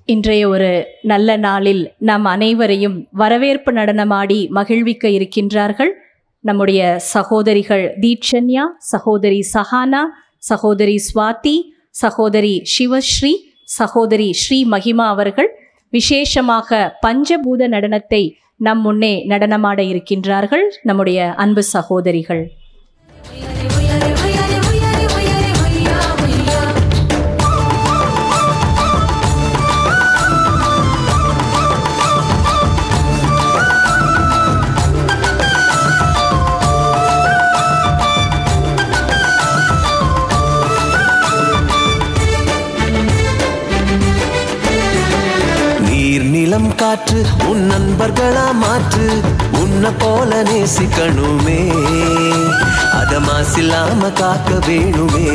இன்றைய ஒரு நல்ல நாளில் நம் அனைவரையும் வரவேற்பு நடனமாடி மகிழ்விக்க இருக்கின்றார்கள் நம்முடைய சகோதரிகள் தீட்சண்யா சகோதரி சஹானா சகோதரி ஸ்வாதி சகோதரி சிவஸ்ரீ சகோதரி ஸ்ரீ மகிமா அவர்கள் விசேஷமாக பஞ்சபூத நடனத்தை நம் முன்னே நடனமாட இருக்கின்றார்கள் நம்முடைய அன்பு சகோதரிகள் நீர் நிலம் காற்று உன் நண்பர்களா மாற்று உன்னை போல நேசிக்கணுமே அத மாசில்லாம காக்க வேணுமே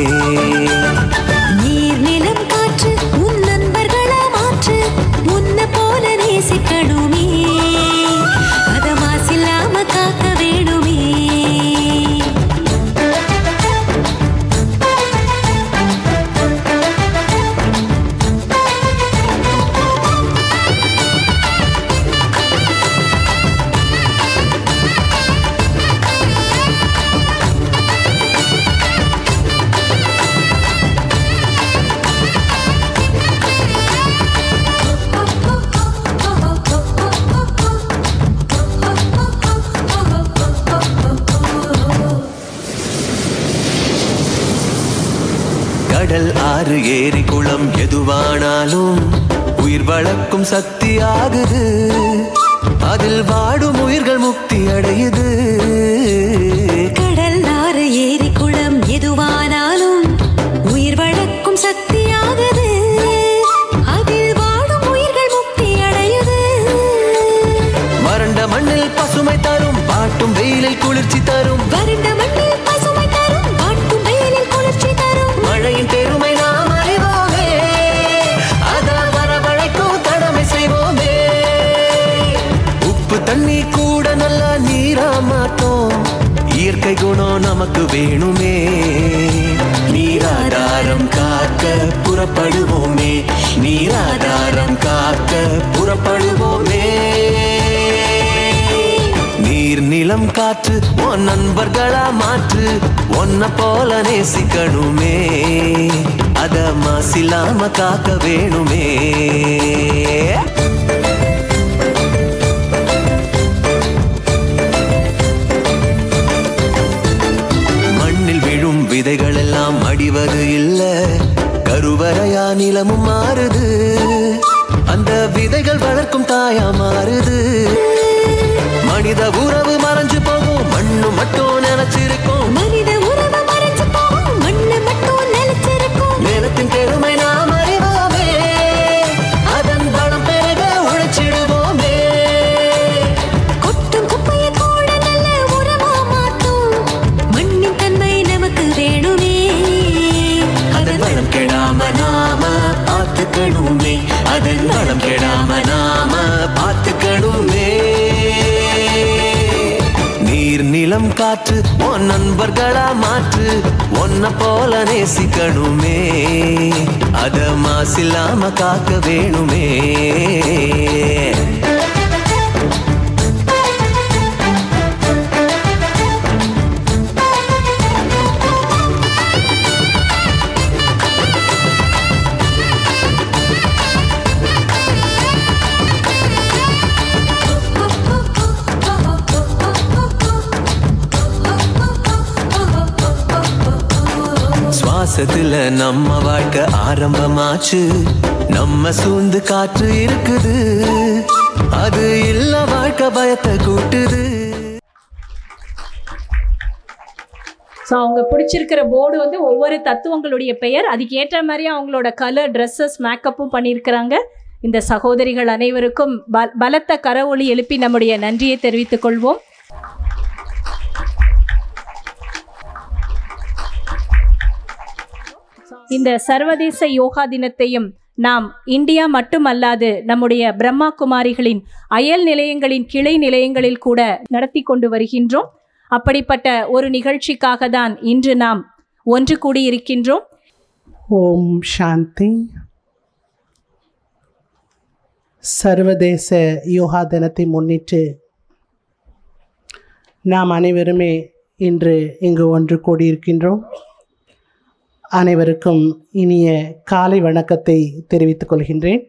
நீர் நிலம் காற்று உன் நண்பர்களா மாற்று உன்னை போல நேசிக்கணுமே அத மாசில்லாம காக்க வேணுமே கடல் ஆறு ஏரி குளம் எதுவானாலும் உயிர் வளர்க்கும் சக்தி ஆகுது அதில் வாடும் உயிர்கள் முக்தி அடையுது கடல் ஆறு ஏரி குளம் எதுவானாலும் உயிர் வளர்க்கும் சக்தியாகுது அதில் வாடும் உயிர்கள் முக்தி அடையுது வறண்ட மண்ணில் பசுமை தரும் பாட்டும் வெயிலில் குளிர்ச்சி தரும் வறண்ட மண்ணில் பசுமை தரும் வாட்டும் வெயிலில் குளிர்ச்சி தரும் மழையின் பெருமை நாம் அறிவோமே அத வரவழைக்கும் கடமை செய்வோமே உப்பு தண்ணி கூட நல்ல நீரா மாத்தோம் இயற்கை குணம் நமக்கு வேணுமே நீராதாரம் காக்க புறப்படுவோமே நீராதாரம் காக்க புறப்படுவோமே நீர் நிலம் காற்று உன் நண்பர்களா மாற்று ஒன்ன போல நேசிக்கணுமே அத மாசில்லாம காக்க வேணுமே மண்ணில் விழும் விதைகள் எல்லாம் அடிவது இல்ல கருவறையா நிலமும் மாறுது அந்த விதைகள் வளர்க்கும் தாயா மாறுது மனித உறவு மறைஞ்சு போகும் மண்ணு மட்டும் நினைச்சிருக்கும் மனித உறவு மறைஞ்சு போகும் மண்ணு மட்டும் நிலைச்சிருக்கும் நிலத்தின் பெருமை நாம் அறிவோமே அதன் பலம் பெருக உழைச்சிடுவோமே கொட்டும் குப்பையை கூட நல்ல உரமா மாற்றும் மண்ணின் தன்மை நமக்கு வேணுமே அதன் வளம் கெடாம நாம பார்த்துக்கணுமே அதன் வளம் கெடாம நாம பார்த்துக்கணுமே நீர் நிலம் காற்று உன் நண்பர்களா மாற்று ஒன்ன போல நேசிக்கணுமே அத மாசில்லாம காக்க வேணுமே சுவாசத்துல நம்ம வாழ்க்கை ஆரம்பமாச்சு நம்ம சூழ்ந்து காற்று இருக்குது அது இல்ல வாழ்க்கை பயத்தை கூட்டுது ஸோ அவங்க பிடிச்சிருக்கிற போர்டு வந்து ஒவ்வொரு தத்துவங்களுடைய பெயர் அதுக்கு ஏற்ற மாதிரி அவங்களோட கலர் ட்ரெஸ்ஸஸ் மேக்கப்பும் பண்ணியிருக்கிறாங்க இந்த சகோதரிகள் அனைவருக்கும் ப பலத்த கரவொலி எழுப்பி நம்முடைய நன்றியை தெரிவித்துக் கொள்வோம் இந்த சர்வதேச யோகா தினத்தையும் நாம் இந்தியா மட்டுமல்லாது நம்முடைய பிரம்மா குமாரிகளின் அயல் நிலையங்களின் கிளை நிலையங்களில் கூட நடத்தி கொண்டு வருகின்றோம் அப்படிப்பட்ட ஒரு நிகழ்ச்சிக்காக தான் இன்று நாம் ஒன்று கூடியிருக்கின்றோம் ஓம் சாந்தி சர்வதேச யோகா தினத்தை முன்னிட்டு நாம் அனைவருமே இன்று இங்கு ஒன்று கூடியிருக்கின்றோம் அனைவருக்கும் இனிய காலை வணக்கத்தை தெரிவித்துக் கொள்கின்றேன்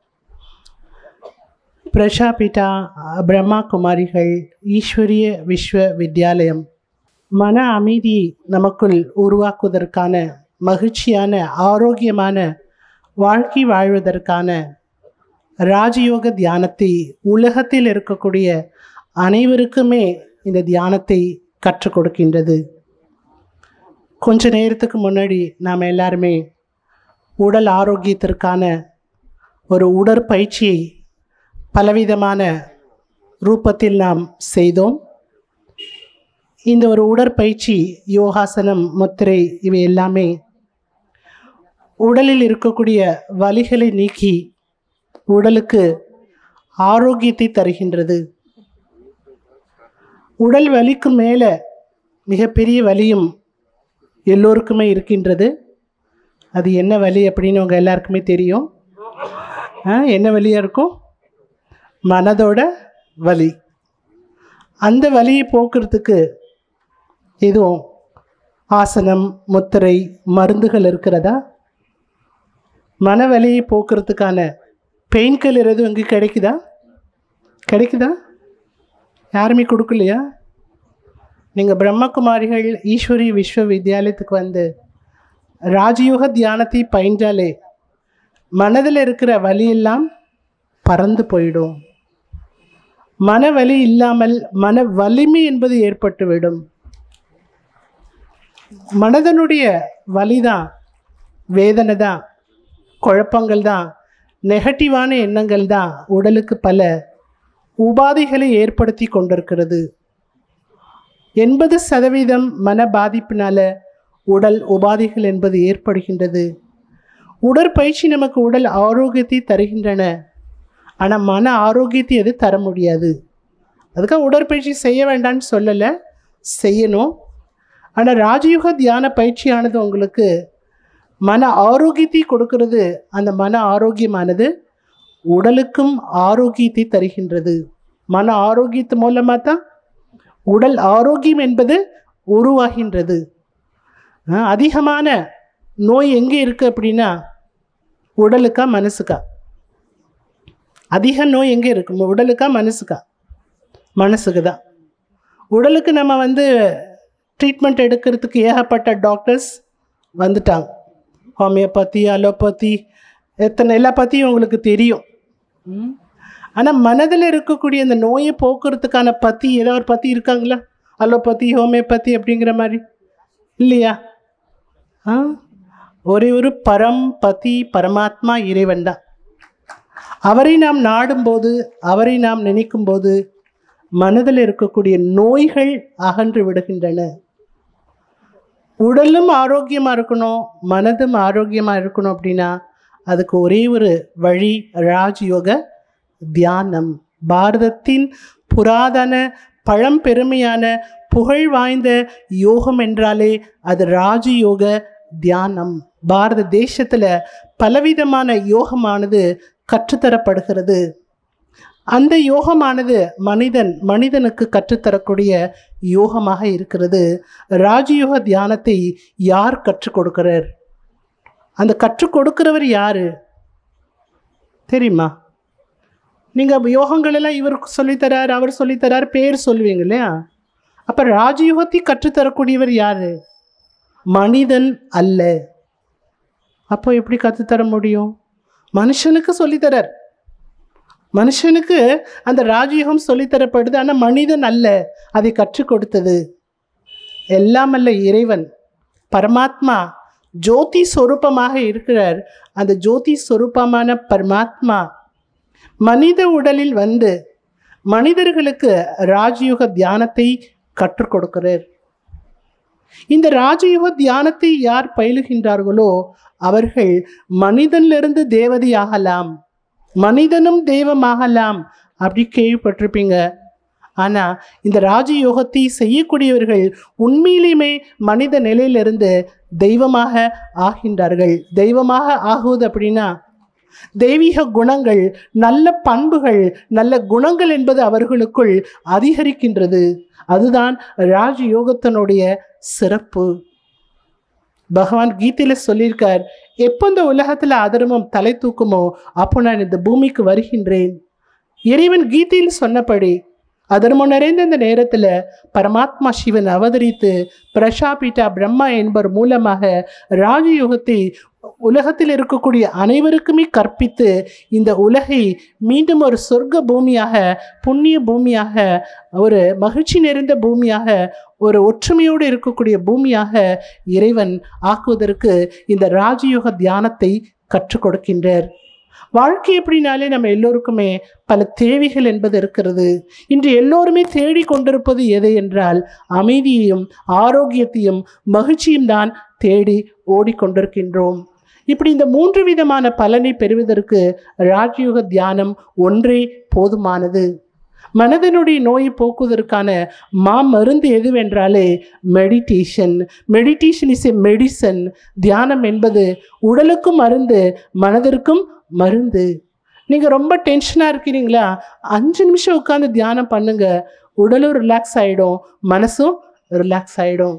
பிரஷாபிதா பிரம்மா குமாரிகள் ஈஸ்வரிய விஸ்வ வித்யாலயம் மன அமைதி நமக்குள் உருவாக்குவதற்கான மகிழ்ச்சியான ஆரோக்கியமான வாழ்க்கை வாழ்வதற்கான ராஜயோக தியானத்தை உலகத்தில் இருக்கக்கூடிய அனைவருக்குமே இந்த தியானத்தை கற்றுக் கொடுக்கின்றது கொஞ்ச நேரத்துக்கு முன்னாடி நாம் எல்லாருமே உடல் ஆரோக்கியத்திற்கான ஒரு உடற்பயிற்சியை பலவிதமான ரூபத்தில் நாம் செய்தோம் இந்த ஒரு உடற்பயிற்சி யோகாசனம் முத்திரை இவை எல்லாமே உடலில் இருக்கக்கூடிய வலிகளை நீக்கி உடலுக்கு ஆரோக்கியத்தை தருகின்றது உடல் வலிக்கு மேலே மிகப்பெரிய வலியும் எல்லோருக்குமே இருக்கின்றது அது என்ன வலி அப்படின்னு உங்கள் எல்லாருக்குமே தெரியும் ஆ, என்ன வலியாக இருக்கும் மனதோட வலி அந்த வலியை போக்குறதுக்கு எதுவும் ஆசனம் முத்திரை மருந்துகள் இருக்கிறதா மனவலியை போக்குறதுக்கான பெயின் கில்லர் எதுவும் இங்கே கிடைக்குதா கிடைக்குதா யாருமே கொடுக்கலையா நீங்கள் பிரம்மகுமாரிகள் ஈஸ்வரி விஸ்வ வித்யாலயத்துக்கு வந்து ராஜயோக தியானத்தை பயின்றாலே மனதில் இருக்கிற வலியெல்லாம் பறந்து போயிடும் மன வலி இல்லாமல் மன வலிமை என்பது ஏற்பட்டுவிடும் மனதனுடைய வலி தான் வேதனை தான் குழப்பங்கள் தான் நெகட்டிவான எண்ணங்கள் தான் உடலுக்கு பல உபாதைகளை ஏற்படுத்தி கொண்டிருக்கிறது எண்பது சதவீதம் மன பாதிப்பினால உடல் உபாதைகள் என்பது ஏற்படுகின்றது உடற்பயிற்சி நமக்கு உடல் ஆரோக்கியத்தை தருகின்றன ஆனால் மன ஆரோக்கியத்தை அது தர முடியாது அதுக்காக உடற்பயிற்சி செய்ய வேண்டாம்னு சொல்லலை செய்யணும் ஆனால் ராஜயோக தியான பயிற்சியானது உங்களுக்கு மன ஆரோக்கியத்தை கொடுக்கிறது அந்த மன ஆரோக்கியமானது உடலுக்கும் ஆரோக்கியத்தை தருகின்றது மன ஆரோக்கியத்து மூலமாக தான் உடல் ஆரோக்கியம் என்பது உருவாகின்றது அஹ் அதிகமான நோய் எங்கே இருக்குது அப்படின்னா உடலுக்கா மனசுக்கா அதிக நோய் எங்கே இருக்கு உடலுக்கா மனசுக்கா மனசுக்கு தான் உடலுக்கு நம்ம வந்து ட்ரீட்மெண்ட் எடுக்கிறதுக்கு ஏகப்பட்ட டாக்டர்ஸ் வந்துட்டாங்க ஹோமியோபதி அலோபதி எத்தனை எல்லா பற்றியும் உங்களுக்கு தெரியும் ஆனால் மனதில் இருக்கக்கூடிய அந்த நோயை போக்குறதுக்கான பற்றி ஏதோ ஒரு பற்றி இருக்காங்களா அலோபதி ஹோமியோபதி அப்படிங்கிற மாதிரி இல்லையா ஆ ஒரே ஒரு பரம் பதி பரமாத்மா இறைவன் தான் அவரை நாம் நாடும்போது அவரை நாம் நினைக்கும்போது மனதில் இருக்கக்கூடிய நோய்கள் அகன்று விடுகின்றன உடலும் ஆரோக்கியமாக இருக்கணும் மனதும் ஆரோக்கியமாக இருக்கணும் அப்படின்னா அதுக்கு ஒரே ஒரு வழி ராஜயோக தியானம் பாரதத்தின் புராதன பழம்பெருமையான புகழ் வாய்ந்த யோகம் என்றாலே அது ராஜயோக தியானம் பாரத தேசத்தில் பலவிதமான யோகமானது கற்றுத்தரப்படுகிறது அந்த யோகமானது மனிதன் மனிதனுக்கு கற்றுத்தரக்கூடிய யோகமாக இருக்கிறது ராஜயோக தியானத்தை யார் கற்றுக் கொடுக்கிறார் அந்த கற்றுக் கொடுக்கிறவர் யாரு தெரியுமா நீங்கள் யோகங்கள் எல்லாம் இவர் சொல்லித்தரார் அவர் சொல்லித்தரார் பேர் சொல்லுவீங்க இல்லையா அப்போ ராஜயோகத்தை கற்றுத்தரக்கூடியவர் யாரு மனிதன் அல்ல அப்போ எப்படி கற்றுத்தர முடியும் மனுஷனுக்கு சொல்லித்தரார் மனுஷனுக்கு அந்த ராஜயோகம் சொல்லித்தரப்படுது ஆனால் மனிதன் அல்ல அதை கற்றுக் கொடுத்தது எல்லாம் அல்ல இறைவன் பரமாத்மா ஜோதி சொரூபமாக இருக்கிறார் அந்த ஜோதி சொரூபமான பரமாத்மா மனித உடலில் வந்து மனிதர்களுக்கு ராஜயோக தியானத்தை கற்றுக் கொடுக்கிறார் இந்த ராஜயோக தியானத்தை யார் பயிலுகின்றார்களோ அவர்கள் மனிதனிலிருந்து தேவதையாகலாம் மனிதனும் தெய்வமாகலாம் அப்படி கேள்விப்பட்டிருப்பீங்க ஆனால் இந்த ராஜயோகத்தை செய்யக்கூடியவர்கள் உண்மையிலுமே மனித நிலையிலிருந்து தெய்வமாக ஆகின்றார்கள் தெய்வமாக ஆகுவது அப்படின்னா தெய்வீக குணங்கள் நல்ல பண்புகள் நல்ல குணங்கள் என்பது அவர்களுக்குள் அதிகரிக்கின்றது அதுதான் ராஜயோகத்தினுடைய சிறப்பு பகவான் கீதையில சொல்லியிருக்கார் எப்போ இந்த உலகத்துல அதர்மம் தலை தூக்குமோ அப்போ நான் இந்த பூமிக்கு வருகின்றேன் இறைவன் கீதையில் சொன்னபடி அதர்மம் நிறைந்த இந்த நேரத்துல பரமாத்மா சிவன் அவதரித்து பிரஷாபிட்டா பிரம்மா என்பவர் மூலமாக ராஜயோகத்தை உலகத்தில் இருக்கக்கூடிய அனைவருக்குமே கற்பித்து இந்த உலகை மீண்டும் ஒரு சொர்க்க பூமியாக புண்ணிய பூமியாக ஒரு மகிழ்ச்சி நிறைந்த பூமியாக ஒரு ஒற்றுமையோடு இருக்கக்கூடிய பூமியாக இறைவன் ஆக்குவதற்கு இந்த ராஜயோக தியானத்தை கற்றுக் கொடுக்கின்றார் வாழ்க்கை எப்படினாலே நம்ம எல்லோருக்குமே பல தேவைகள் என்பது இருக்கிறது இன்று எல்லோருமே தேடி கொண்டிருப்பது எது என்றால் அமைதியையும் ஆரோக்கியத்தையும் மகிழ்ச்சியும் தான் தேடி ஓடிக்கொண்டிருக்கின்றோம் இப்படி இந்த மூன்று விதமான பலனை பெறுவதற்கு ராஜயோக தியானம் ஒன்றே போதுமானது மனதனுடைய நோயை போக்குவதற்கான மா மருந்து எதுவென்றாலே meditation meditation is a medicine தியானம் என்பது உடலுக்கும் மருந்து மனதிற்கும் மருந்து நீங்கள் ரொம்ப டென்ஷனாக இருக்கிறீங்களா அஞ்சு நிமிஷம் உட்காந்து தியானம் பண்ணுங்க உடலும் ரிலாக்ஸ் ஆகிடும் மனசும் ரிலாக்ஸ் ஆகிடும்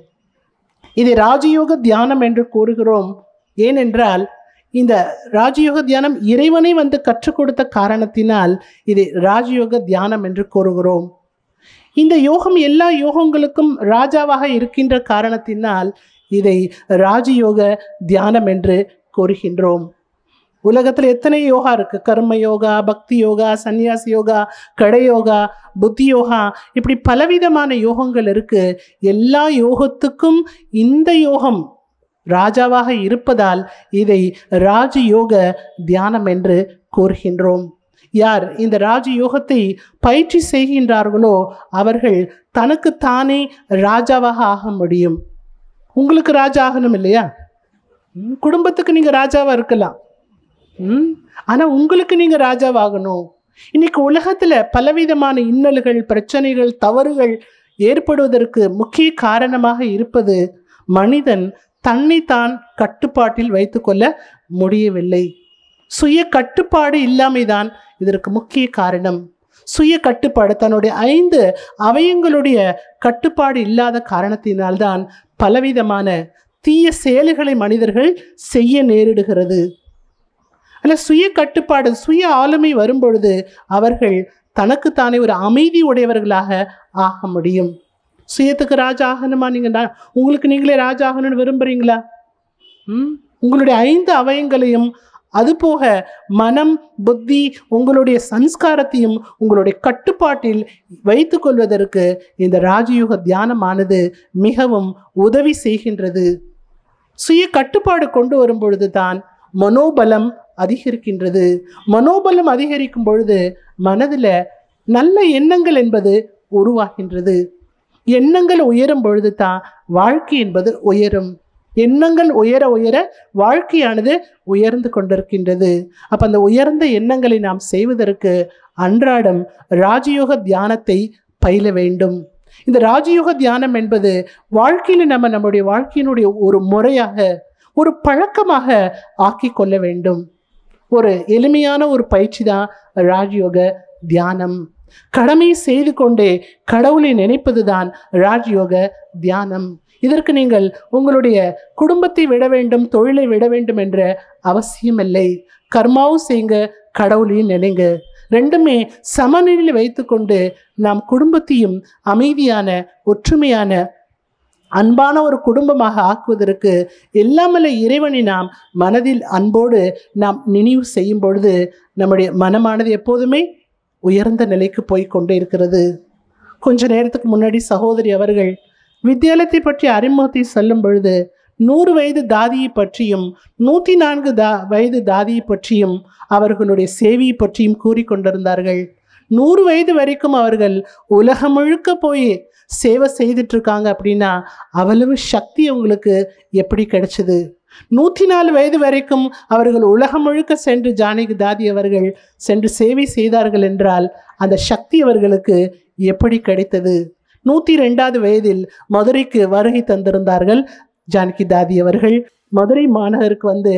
இது ராஜயோக தியானம் என்று கூறுகிறோம் ஏனென்றால் இந்த ராஜயோக தியானம் இறைவனை வந்து கற்றுக் கொடுத்த காரணத்தினால் இது ராஜயோக தியானம் என்று கூறுகிறோம் இந்த யோகம் எல்லா யோகங்களுக்கும் ராஜாவாக இருக்கின்ற காரணத்தினால் இதை ராஜயோக தியானம் என்று கூறுகின்றோம் உலகத்தில் எத்தனை யோகா இருக்கு கர்ம யோகா பக்தி யோகா சந்நியாசி யோகா கடை யோகா புத்தி யோகா இப்படி பலவிதமான யோகங்கள் இருக்கு எல்லா யோகத்துக்கும் இந்த யோகம் ராஜாவாக இருப்பதால் இதை ராஜயோக தியானம் என்று கூறுகின்றோம் யார் இந்த ராஜயோகத்தை பயிற்சி செய்கின்றார்களோ அவர்கள் தனக்கு தானே ராஜாவாக ஆக முடியும் உங்களுக்கு ராஜா ஆகணும் இல்லையா ம், குடும்பத்துக்கு நீங்கள் ராஜாவாக இருக்கலாம் ம் ஆனால் உங்களுக்கு நீங்கள் ராஜாவாகணும் இன்னைக்கு உலகத்தில் பலவிதமான இன்னல்கள் பிரச்சனைகள் தவறுகள் ஏற்படுவதற்கு முக்கிய காரணமாக இருப்பது மனிதன் தன்னைத்தான் கட்டுப்பாட்டில் வைத்துக்கொள்ள முடியவில்லை சுய கட்டுப்பாடு இல்லாமைதான் இதற்கு முக்கிய காரணம் சுய கட்டுப்பாடு தன்னுடைய ஐந்து அவயங்களுடைய கட்டுப்பாடு இல்லாத காரணத்தினால்தான் பலவிதமான தீய செயல்களை மனிதர்கள் செய்ய நேரிடுகிறது அல்ல சுய கட்டுப்பாடு சுய ஆளுமை வரும்பொழுது அவர்கள் தனக்குத்தானே ஒரு அமைதி உடையவர்களாக ஆக முடியும் சுயத்துக்கு ராஜா ஆகணுமா நீங்கள் நான் உங்களுக்கு நீங்களே ராஜா ஆகணும்னு விரும்புகிறீங்களா ம் உங்களுடைய ஐந்து அவயங்களையும் அதுபோக மனம் புத்தி உங்களுடைய சன்ஸ்காரத்தையும் உங்களுடைய கட்டுப்பாட்டில் வைத்துக்கொள்வதற்கு இந்த ராஜயோக தியானமானது மிகவும் உதவி செய்கின்றது சுய கட்டுப்பாடு கொண்டு வரும் பொழுது தான் மனோபலம் அதிகரிக்கின்றது மனோபலம் அதிகரிக்கும் பொழுது மனதில் நல்ல எண்ணங்கள் என்பது உருவாகின்றது எண்ணங்கள் உயரும் பொழுது தான் வாழ்க்கை என்பது உயரும் எண்ணங்கள் உயர உயர வாழ்க்கையானது உயர்ந்து கொண்டிருக்கின்றது அப்போ அந்த உயர்ந்த எண்ணங்களை நாம் செய்வதற்கு அன்றாடம் ராஜயோக தியானத்தை பயில வேண்டும் இந்த ராஜயோக தியானம் என்பது வாழ்க்கையில் நம்ம நம்முடைய வாழ்க்கையினுடைய ஒரு முறையாக ஒரு பழக்கமாக ஆக்கி கொள்ள வேண்டும் ஒரு எளிமையான ஒரு பயிற்சி தான் ராஜயோக தியானம் கடமை செய்து கொண்டே கடவுளை நினைப்பது தான் ராஜயோக தியானம் இதற்கு நீங்கள் உங்களுடைய குடும்பத்தை விட வேண்டும் தொழிலை விட வேண்டும் என்ற அவசியமில்லை கர்மாவும் செய்யுங்க கடவுளையும் நினைங்க ரெண்டுமே சமநிலையில் வைத்துக்கொண்டு நாம் குடும்பத்தையும் அமைதியான ஒற்றுமையான அன்பான ஒரு குடும்பமாக ஆக்குவதற்கு எல்லாமல்ல இறைவனை நாம் மனதில் அன்போடு நாம் நினைவு செய்யும் பொழுது நம்முடைய மனமானது எப்போதுமே உயர்ந்த நிலைக்கு போய் கொண்டே இருக்கிறது கொஞ்ச நேரத்துக்கு முன்னாடி சகோதரி அவர்கள் வித்தியாலயத்தை பற்றி அறிமுகத்தை சொல்லும் பொழுது நூறு வயது தாதியை பற்றியும் நூற்றி நான்கு தா வயது தாதியை பற்றியும் அவர்களுடைய சேவையை பற்றியும் கூறிக்கொண்டிருந்தார்கள் நூறு வயது வரைக்கும் அவர்கள் உலகம் முழுக்க போய் சேவை செய்துட்டு இருக்காங்க அப்படின்னா அவ்வளவு சக்தி அவங்களுக்கு எப்படி கிடைச்சது நூற்றி நாலு வயது வரைக்கும் அவர்கள் உலகம் முழுக்க சென்று ஜானகி தாதி அவர்கள் சென்று சேவை செய்தார்கள் என்றால் அந்த சக்தி அவர்களுக்கு எப்படி கிடைத்தது நூற்றி ரெண்டாவது வயதில் மதுரைக்கு வருகை தந்திருந்தார்கள் ஜானகி தாதி அவர்கள் மதுரை மாநகருக்கு வந்து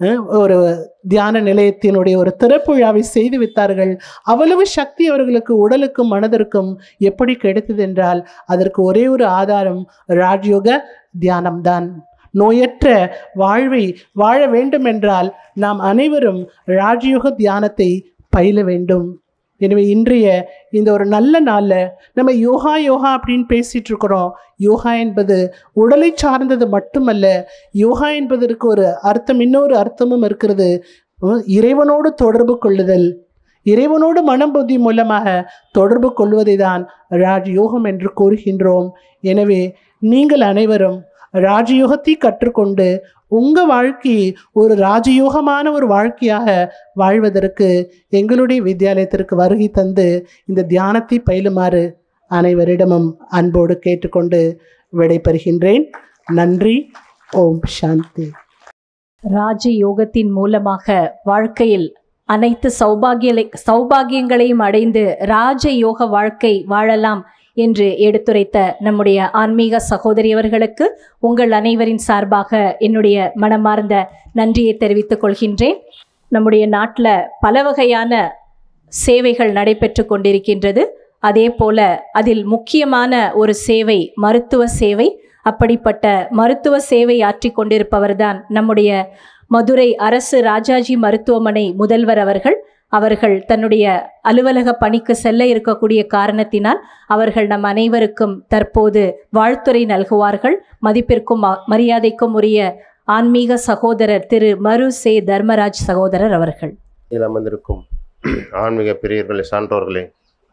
அஹ், ஒரு தியான நிலையத்தினுடைய ஒரு திறப்பு விழாவை செய்து வைத்தார்கள் அவ்வளவு சக்தி அவர்களுக்கு உடலுக்கும் மனதிற்கும் எப்படி கிடைத்தது என்றால் அதற்கு ஒரே ஒரு ஆதாரம் ராஜயோக தியானம்தான் நோயற்ற வாழ்வை வாழ வேண்டும் என்றால் நாம் அனைவரும் ராஜயோக தியானத்தை பயில வேண்டும் எனவே இன்றைய இந்த ஒரு நல்ல நாளில் நம்ம யோகா யோகா அப்படின்னு பேசிட்டு இருக்கிறோம் யோகா என்பது உடலை சார்ந்தது மட்டுமல்ல யோகா என்பதற்கு ஒரு அர்த்தம் இன்னொரு அர்த்தமும் இருக்கிறது உம், இறைவனோடு தொடர்பு கொள்ளுதல் இறைவனோடு மனம் புத்தி மூலமாக தொடர்பு கொள்வதை தான் ராஜயோகம் என்று கூறுகின்றோம் எனவே நீங்கள் அனைவரும் ராஜயோகத்தை கற்றுக்கொண்டு உங்கள் வாழ்க்கையை ஒரு ராஜயோகமான ஒரு வாழ்க்கையாக வாழ்வதற்கு எங்களுடைய வித்தியாலயத்திற்கு வருகை தந்து இந்த தியானத்தை பயிலுமாறு அனைவரிடமும் அன்போடு கேட்டுக்கொண்டு விடைபெறுகின்றேன் நன்றி ஓம் சாந்தி ராஜ யோகத்தின் மூலமாக வாழ்க்கையில் அனைத்து சௌபாகிய சௌபாகியங்களையும் அடைந்து ராஜ யோக வாழ்க்கை வாழலாம் என்று எடுத்துரைத்த நம்முடைய ஆன்மீக சகோதரி அவர்களுக்கு உங்கள் அனைவரின் சார்பாக என்னுடைய மனமார்ந்த நன்றியை தெரிவித்துக் கொள்கின்றேன் நம்முடைய நாட்டில் பல வகையான சேவைகள் நடைபெற்று கொண்டிருக்கின்றது அதே போல அதில் முக்கியமான ஒரு சேவை மருத்துவ சேவை அப்படிப்பட்ட மருத்துவ சேவை ஆற்றிக் கொண்டிருப்பவர்தான் நம்முடைய மதுரை அரசு ராஜாஜி மருத்துவமனை முதல்வர் அவர்கள் அவர்கள் தன்னுடைய அலுவலக பணிக்கு செல்ல இருக்கக்கூடிய காரணத்தினால் அவர்கள் நம் அனைவருக்கும் தற்போது வாழ்த்துரை நல்குவார்கள் மதிப்பிற்கும் ம- மரியாதைக்கும் உரிய ஆன்மீக சகோதரர் திரு மரு சே தர்மராஜ் சகோதரர் அவர்கள் இதில் அமர்ந்திருக்கும் ஆன்மீக பெரியவர்களே சான்றோர்களே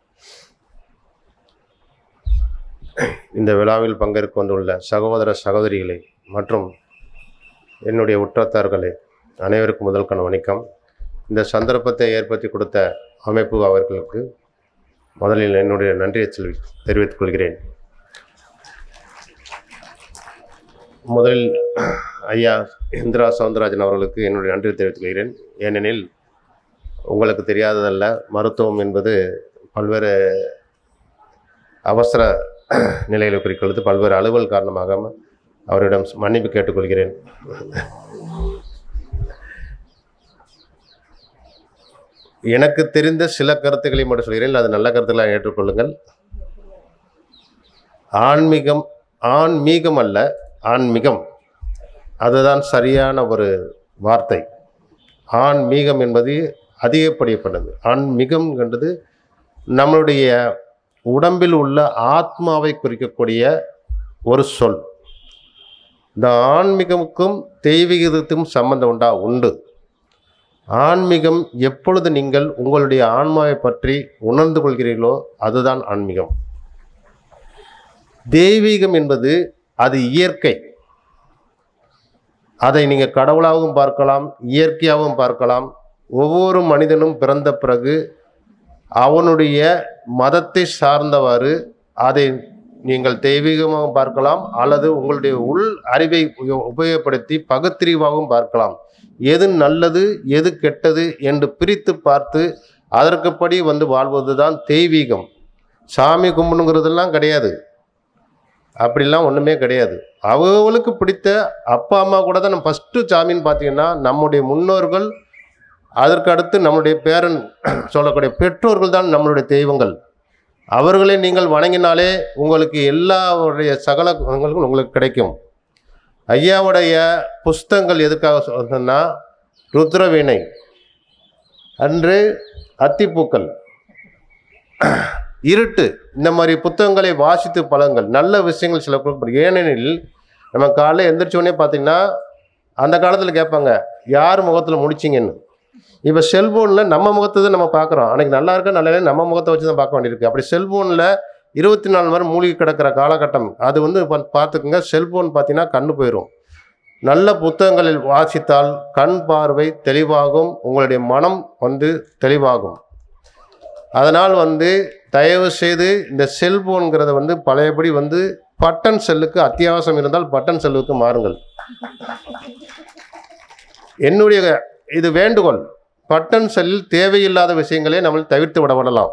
இந்த விழாவில் பங்கேற்க வந்துள்ள சகோதர சகோதரிகளே மற்றும் என்னுடைய உற்றத்தார்களே அனைவருக்கும் முதல்கண் வணக்கம் இந்த சந்தர்ப்பத்தை ஏற்படுத்தி கொடுத்த அமைப்பு அவர்களுக்கு முதலில் என்னுடைய நன்றியை செல்வி தெரிவித்துக் கொள்கிறேன் முதலில் ஐயா இந்திரா சவுந்தரராஜன் அவர்களுக்கு என்னுடைய நன்றியை தெரிவித்துக் கொள்கிறேன் ஏனெனில் உங்களுக்கு தெரியாததல்ல மருத்துவம் என்பது பல்வேறு அவசர நிலையில் குறிக்கொள்வது பல்வேறு அலுவல் காரணமாக அவரிடம் மன்னிப்பு கேட்டுக்கொள்கிறேன் எனக்கு தெரிந்த சில கருத்துக்களை மட்டும் சொல்கிறேன் அது நல்ல கருத்துக்களாக ஏற்றுக்கொள்ளுங்கள் ஆன்மீகம் ஆன்மீகம் அல்ல ஆன்மீகம் அதுதான் சரியான ஒரு வார்த்தை ஆன்மீகம் என்பது அதிகப்படியப்பட்டது ஆன்மீகம் என்பது நம்மளுடைய உடம்பில் உள்ள ஆத்மாவை குறிக்கக்கூடிய ஒரு சொல் இந்த ஆன்மீகமுக்கும் தெய்வீகத்துக்கும் சம்பந்தம் உண்டா உண்டு ஆன்மீகம் எப்பொழுது நீங்கள் உங்களுடைய ஆன்மாவை பற்றி உணர்ந்து கொள்கிறீர்களோ அதுதான் ஆன்மீகம் தெய்வீகம் என்பது அது இயற்கை அதை நீங்கள் கடவுளாகவும் பார்க்கலாம் இயற்கையாகவும் பார்க்கலாம் ஒவ்வொரு மனிதனும் பிறந்த பிறகு அவனுடைய மதத்தை சார்ந்தவாறு அதை நீங்கள் தெய்வீகமாக பார்க்கலாம் அல்லது உங்களுடைய உள் அறிவை உபயோ- உபயோகப்படுத்தி பகுத்தறிவாகவும் பார்க்கலாம் எது நல்லது எது கெட்டது என்று பிரித்து பார்த்து அதற்குப்படி வந்து வாழ்வது தான் தெய்வீகம் சாமி கும்பிடுங்கிறதெல்லாம் கிடையாது அப்படிலாம் ஒன்றுமே கிடையாது அவங்களுக்கு பிடித்த அப்பா அம்மா கூட தான் நம்ம ஃபஸ்ட்டு சாமின்னு பார்த்தீங்கன்னா நம்முடைய முன்னோர்கள் அதற்கு அடுத்து நம்முடைய பேரன் சொல்லக்கூடிய பெற்றோர்கள் தான் நம்மளுடைய தெய்வங்கள் அவர்களை நீங்கள் வணங்கினாலே உங்களுக்கு எல்லாருடைய சகல குணங்களும் உங்களுக்கு கிடைக்கும் ஐயாவுடைய புஸ்தகங்கள் எதுக்காக சொன்னா ருத்ரவீணை அன்று அத்திப்பூக்கள் இருட்டு இந்த மாதிரி புத்தகங்களை வாசித்து பழங்கள் நல்ல விஷயங்கள் சில கொடுக்கப்படும் ஏனெனில் நம்ம காலைல எந்திரிச்ச உடனே பார்த்தீங்கன்னா அந்த காலத்தில் கேட்பாங்க யார் முகத்தில் முடிச்சிங்கன்னு இப்போ செல்ஃபோனில் நம்ம முகத்தை தான் நம்ம பார்க்குறோம் அன்றைக்கி நல்லா இருக்கா நல்லா இல்லையா நம்ம முகத்தை வச்சு தான் பார்க்க வேண்டியிருக்கு அப்படி செல்ஃபோனில் இருபத்தி நாலு மணி மூழ்கி கிடக்கிற காலகட்டம் அது வந்து பா- பார்த்துக்குங்க செல்ஃபோன் பார்த்தீங்கன்னா கண்ணு போயிடும் நல்ல புத்தகங்களில் வாசித்தால் கண் பார்வை தெளிவாகும் உங்களுடைய மனம் வந்து தெளிவாகும் அதனால் வந்து தயவு செய்து இந்த செல்போன்கிறத வந்து பழையபடி வந்து பட்டன் செல்லுக்கு அத்தியாவசியம் இருந்தால் பட்டன் செல்லுக்கு மாறுங்கள் என்னுடைய இது வேண்டுகோள் பட்டன் செல்லில் தேவையில்லாத விஷயங்களை நம்ம தவிர்த்து விட விடலாம்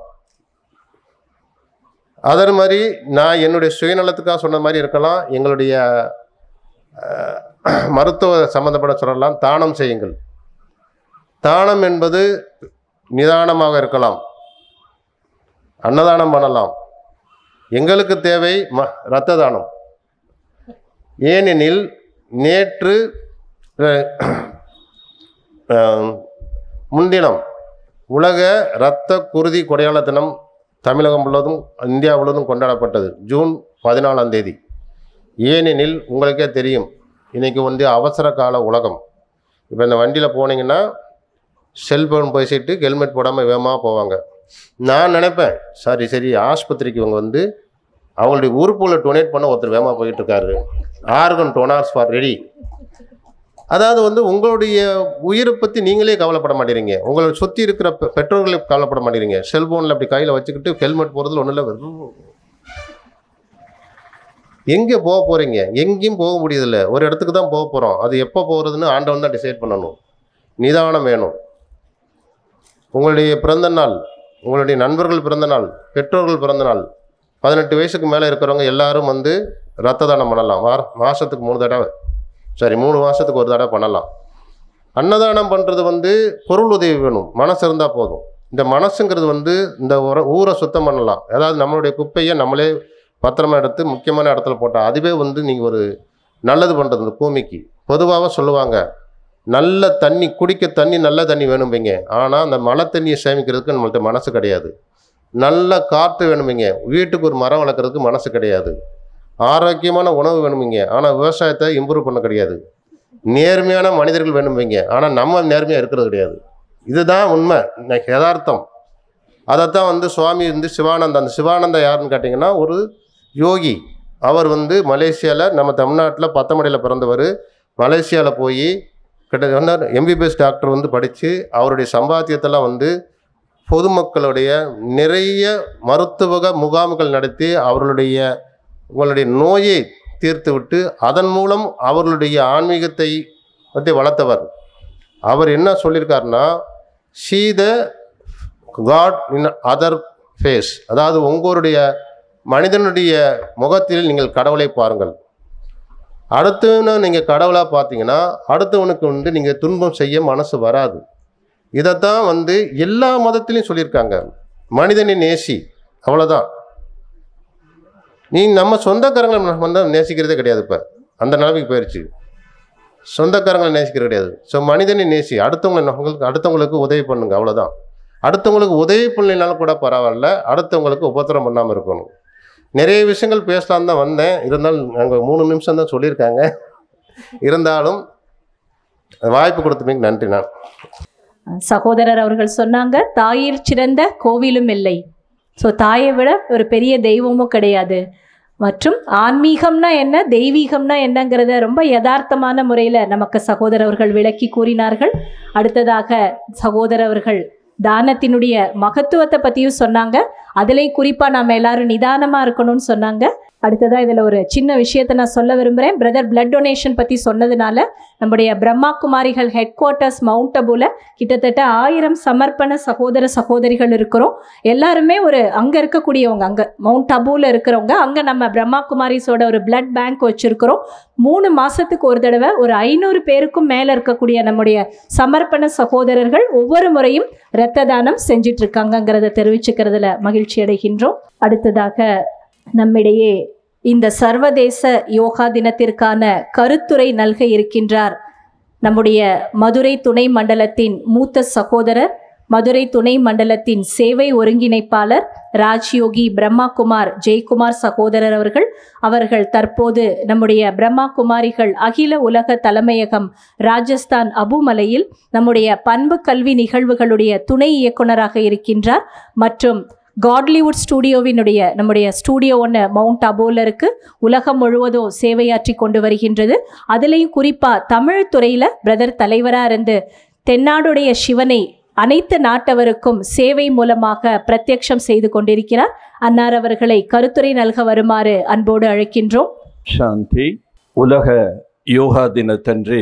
அதே மாதிரி நான் என்னுடைய சுயநலத்துக்காக சொன்ன மாதிரி இருக்கலாம் எங்களுடைய அஹ், மருத்துவ சம்பந்தப்பட்ட சொல்லலாம் தானம் செய்யுங்கள் தானம் என்பது நிதானமாக இருக்கலாம் அன்னதானம் பண்ணலாம் எங்களுக்கு தேவை ம இரத்த தானம் ஏனெனில் நேற்று அஹ், அஹ், முன்தினம் உலக இரத்த குருதி கொடையாளர் தினம் தமிழகம் முழுவதும் இந்தியா முழுவதும் கொண்டாடப்பட்டது ஜூன் பதினாலாம் தேதி ஏனெனில் உங்களுக்கே தெரியும் இன்றைக்கி வந்து அவசர கால உலகம் இப்போ இந்த வண்டியில் போனீங்கன்னா செல்ஃபோன் பேசிட்டு ஹெல்மெட் போடாமல் வேகமாக போவாங்க நான் நினைப்பேன் சரி சரி ஆஸ்பத்திரிக்கு இவங்க வந்து அவங்களுடைய உறுப்புகளை டொனேட் பண்ண ஒருத்தர் வேகமாக போயிட்டு இருக்காரு ஆர்கன் டொனார்ஸ் ஃபார் ரெடி அதாவது வந்து உங்களுடைய உயிரை பற்றி நீங்களே கவலைப்பட மாட்டேறீங்க உங்களை சுற்றி இருக்கிற பெ- பெற்றோர்களை கவலைப்பட மாட்டேறீங்க செல்ஃபோனில் அப்படி கையில் வச்சுக்கிட்டு ஹெல்மெட் போகிறதுல ஒன்றும் இல்லை வெறும் எங்கே போக போகிறீங்க எங்கேயும் போக முடியதில்ல ஒரு இடத்துக்கு தான் போக போகிறோம் அது எப்போ போகிறதுன்னு ஆண்டவன் தான் டிசைட் பண்ணணும் நிதானம் வேணும் உங்களுடைய பிறந்த நாள் உங்களுடைய நண்பர்கள் பிறந்த நாள் பெற்றோர்கள் பிறந்த நாள் பதினெட்டு வயசுக்கு மேலே இருக்கிறவங்க எல்லாரும் வந்து ரத்த தானம் பண்ணலாம் வார மாதத்துக்கு மூணு தடவை சரி மூணு மாதத்துக்கு ஒரு தடவை பண்ணலாம் அன்னதானம் பண்ணுறது வந்து பொருள் உதவி வேணும் மனசு இருந்தால் போதும் இந்த மனசுங்கிறது வந்து இந்த உர- ஊரை சுத்தம் பண்ணலாம் அதாவது நம்மளுடைய குப்பையை நம்மளே பத்திரமா எடுத்து முக்கியமான இடத்துல போட்டால் அதுவே வந்து நீங்கள் ஒரு நல்லது பண்ணுறது இந்த பூமிக்கு பொதுவாக சொல்லுவாங்க நல்ல தண்ணி குடிக்க தண்ணி நல்ல தண்ணி வேணும்பீங்க ஆனால் அந்த மழை தண்ணியை சேமிக்கிறதுக்கு நம்மள்ட்ட மனசு கிடையாது நல்ல காற்று வேணுமிங்க வீட்டுக்கு ஒரு மரம் வளர்க்குறதுக்கு மனசு கிடையாது ஆரோக்கியமான உணவு வேணுமிங்க ஆனால் விவசாயத்தை இம்ப்ரூவ் பண்ண கிடையாது நேர்மையான மனிதர்கள் வேணுமிங்க ஆனால் நம்ம நேர்மையாக இருக்கிறது கிடையாது இதுதான் உண்மை இன்னைக்கு யதார்த்தம் அதைத்தான் வந்து சுவாமி வந்து சிவானந்தா அந்த சிவானந்தா யாருன்னு கேட்டிங்கன்னா ஒரு யோகி அவர் வந்து மலேசியாவில் நம்ம தமிழ்நாட்டில் பத்தமடையில் பிறந்தவர் மலேசியாவில் போய் கிட்ட எம்பிபிஎஸ் டாக்டர் வந்து படித்து அவருடைய சம்பாத்தியத்தெல்லாம் வந்து பொதுமக்களுடைய நிறைய மருத்துவ முகாம்கள் நடத்தி அவர்களுடைய உங்களுடைய நோயை தீர்த்து விட்டு அதன் மூலம் அவர்களுடைய ஆன்மீகத்தை பற்றி வளர்த்தவர் அவர் என்ன சொல்லியிருக்காருன்னா see the god in other face அதாவது உங்களுடைய மனிதனுடைய முகத்தில் நீங்கள் கடவுளை பாருங்கள் அடுத்தவனை நீங்கள் கடவுளாக பார்த்தீங்கன்னா அடுத்தவனுக்கு வந்து நீங்கள் துன்பம் செய்ய மனசு வராது இதைத்தான் வந்து எல்லா மதத்திலையும் சொல்லியிருக்காங்க மனிதனை நேசி அவ்வளோதான் நீ நம்ம சொந்தக்காரங்களை நம்ம வந்து நேசிக்கிறதே கிடையாது இப்போ அந்த நிலைமைக்கு போயிடுச்சு சொந்தக்காரங்களை நேசிக்கிறது கிடையாது ஸோ மனிதனை நேசி அடுத்தவங்களை உங்களுக்கு அடுத்தவங்களுக்கு உதவி பண்ணுங்க அவ்வளோதான் அடுத்தவங்களுக்கு உதவி பண்ணலைனாலும் கூட பரவாயில்ல அடுத்தவங்களுக்கு உபத்திரம் பண்ணாமல் இருக்கணும் நிறைய விஷயங்கள் பேசலான்னு தான் வந்தேன் இருந்தாலும் நாங்கள் மூணு நிமிஷம் தான் சொல்லியிருக்காங்க இருந்தாலும் வாய்ப்பு கொடுத்தமைக்கு நன்றி நான் சகோதரர் அவர்கள் சொன்னாங்க தாயிற் சிறந்த கோவிலும் இல்லை ஸோ தாயை விட ஒரு பெரிய தெய்வமும் கிடையாது மற்றும் ஆன்மீகம்னா என்ன தெய்வீகம்னா என்னங்கிறத ரொம்ப யதார்த்தமான முறையில் நமக்கு சகோதரர் அவர்கள் விளக்கி கூறினார்கள் அடுத்ததாக சகோதரர் அவர்கள் தானத்தினுடைய மகத்துவத்தை பற்றியும் சொன்னாங்க அதுலேயும் குறிப்பாக நம்ம எல்லாரும் நிதானமாக இருக்கணும்னு சொன்னாங்க அடுத்ததாக இதில் ஒரு சின்ன விஷயத்தை நான் சொல்ல விரும்புகிறேன் பிரதர் பிளட் டொனேஷன் பற்றி சொன்னதுனால நம்முடைய பிரம்மா குமாரிகள் ஹெட் குவார்ட்டர்ஸ் மவுண்ட் அபுல கிட்டத்தட்ட ஆயிரம் சமர்ப்பண சகோதர சகோதரிகள் இருக்கிறோம் எல்லாருமே ஒரு அங்கே இருக்கக்கூடியவங்க அங்கே மவுண்ட் அபுல இருக்கிறவங்க அங்கே நம்ம பிரம்மா குமாரிஸோட ஒரு பிளட் பேங்க் வச்சுருக்கிறோம் மூணு மாதத்துக்கு ஒரு தடவை ஒரு ஐநூறு பேருக்கும் மேலே இருக்கக்கூடிய நம்முடைய சமர்ப்பண சகோதரர்கள் ஒவ்வொரு முறையும் இரத்த தானம் செஞ்சிட்டு இருக்காங்கங்கிறத தெரிவிச்சுக்கிறதுல மகிழ்ச்சி அடைகின்றோம் அடுத்ததாக நம்மிடையே இந்த சர்வதேச யோகா தினத்திற்கான கருத்துரை நல்க இருக்கின்றார் நம்முடைய மதுரை துணை மண்டலத்தின் மூத்த சகோதரர் மதுரை துணை மண்டலத்தின் சேவை ஒருங்கிணைப்பாளர் ராஜ்யோகி பிரம்மாகுமார் ஜெயக்குமார் சகோதரர் அவர்கள் அவர்கள் தற்போது நம்முடைய பிரம்மா குமாரிகள் அகில உலக தலைமையகம் ராஜஸ்தான் அபுமலையில் நம்முடைய பண்பு கல்வி நிகழ்வுகளுடைய துணை இயக்குனராக இருக்கின்றார் மற்றும் காட்லிவுட் ஸ்டூடியோவினுடைய நம்முடைய ஸ்டூடியோ ஒன்று மவுண்ட் அபோல இருக்கு உலகம் முழுவதும் சேவையாற்றி கொண்டு வருகின்றது அதுலேயும் குறிப்பாக தமிழ் துறையில் பிரதர் தலைவராக இருந்து தென்னாடுடைய சிவனை அனைத்து நாட்டவருக்கும் சேவை மூலமாக பிரத்யக்ஷம் செய்து கொண்டிருக்கிறார் அன்னார் அவர்களை கருத்துரை நல்க வருமாறு அன்போடு அழைக்கின்றோம் சாந்தி உலக யோகா தினத்தன்று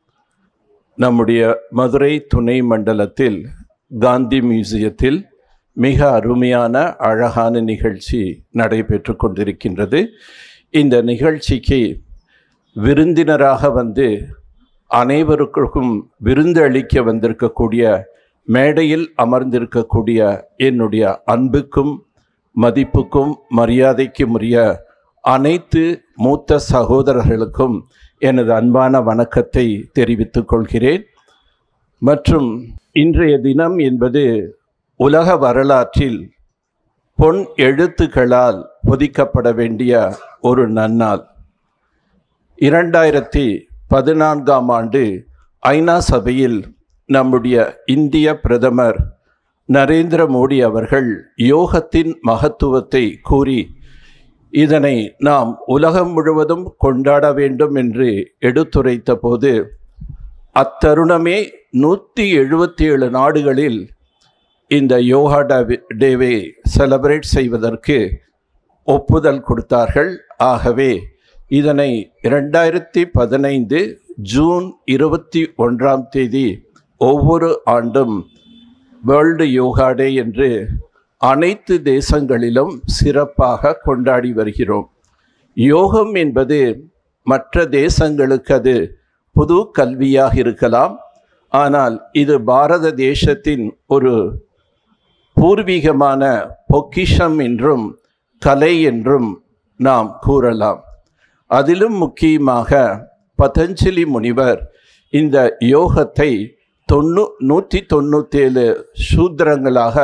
நம்முடைய மதுரை துணை மண்டலத்தில் காந்தி மியூசியத்தில் மிக அருமையான அழகான நிகழ்ச்சி நடைபெற்று கொண்டிருக்கின்றது இந்த நிகழ்ச்சிக்கு விருந்தினராக வந்து அனைவருக்கும் விருந்து அளிக்க வந்திருக்கக்கூடிய மேடையில் அமர்ந்திருக்கக்கூடிய என்னுடைய அன்புக்கும் மதிப்புக்கும் மரியாதைக்கும் உரிய அனைத்து மூத்த சகோதரர்களுக்கும் எனது அன்பான வணக்கத்தை தெரிவித்துக் கொள்கிறேன் மற்றும் இன்றைய தினம் என்பது உலக வரலாற்றில் பொன் எழுத்துக்களால் பொதிக்கப்பட வேண்டிய ஒரு நன்னாள் இரண்டாயிரத்தி பதினான்காம் ஆண்டு ஐநா சபையில் நம்முடைய இந்திய பிரதமர் நரேந்திர மோடி அவர்கள் யோகத்தின் மகத்துவத்தை கூறி இதனை நாம் உலகம் முழுவதும் கொண்டாட வேண்டும் என்று எடுத்துரைத்த போது அத்தருணமே நூற்றி எழுபத்தி ஏழு நாடுகளில் இந்த யோகா டே- டேவை செலிப்ரேட் செய்வதற்கு ஒப்புதல் கொடுத்தார்கள் ஆகவே இதனை இரண்டாயிரத்தி பதினைந்து ஜூன் இருபத்தி ஒன்றாம் தேதி ஒவ்வொரு ஆண்டும் வேர்ல்டு யோகா டே என்று அனைத்து தேசங்களிலும் சிறப்பாக கொண்டாடி வருகிறோம் யோகம் என்பது மற்ற தேசங்களுக்கு அது புது கல்வியாக இருக்கலாம் ஆனால் இது பாரத தேசத்தின் ஒரு பூர்வீகமான பொக்கிஷம் என்றும் கலை என்றும் நாம் கூறலாம் அதிலும் முக்கியமாக பதஞ்சலி முனிவர் இந்த யோகத்தை தொண்ணூ நூற்றி தொண்ணூற்றேழு சூத்திரங்களாக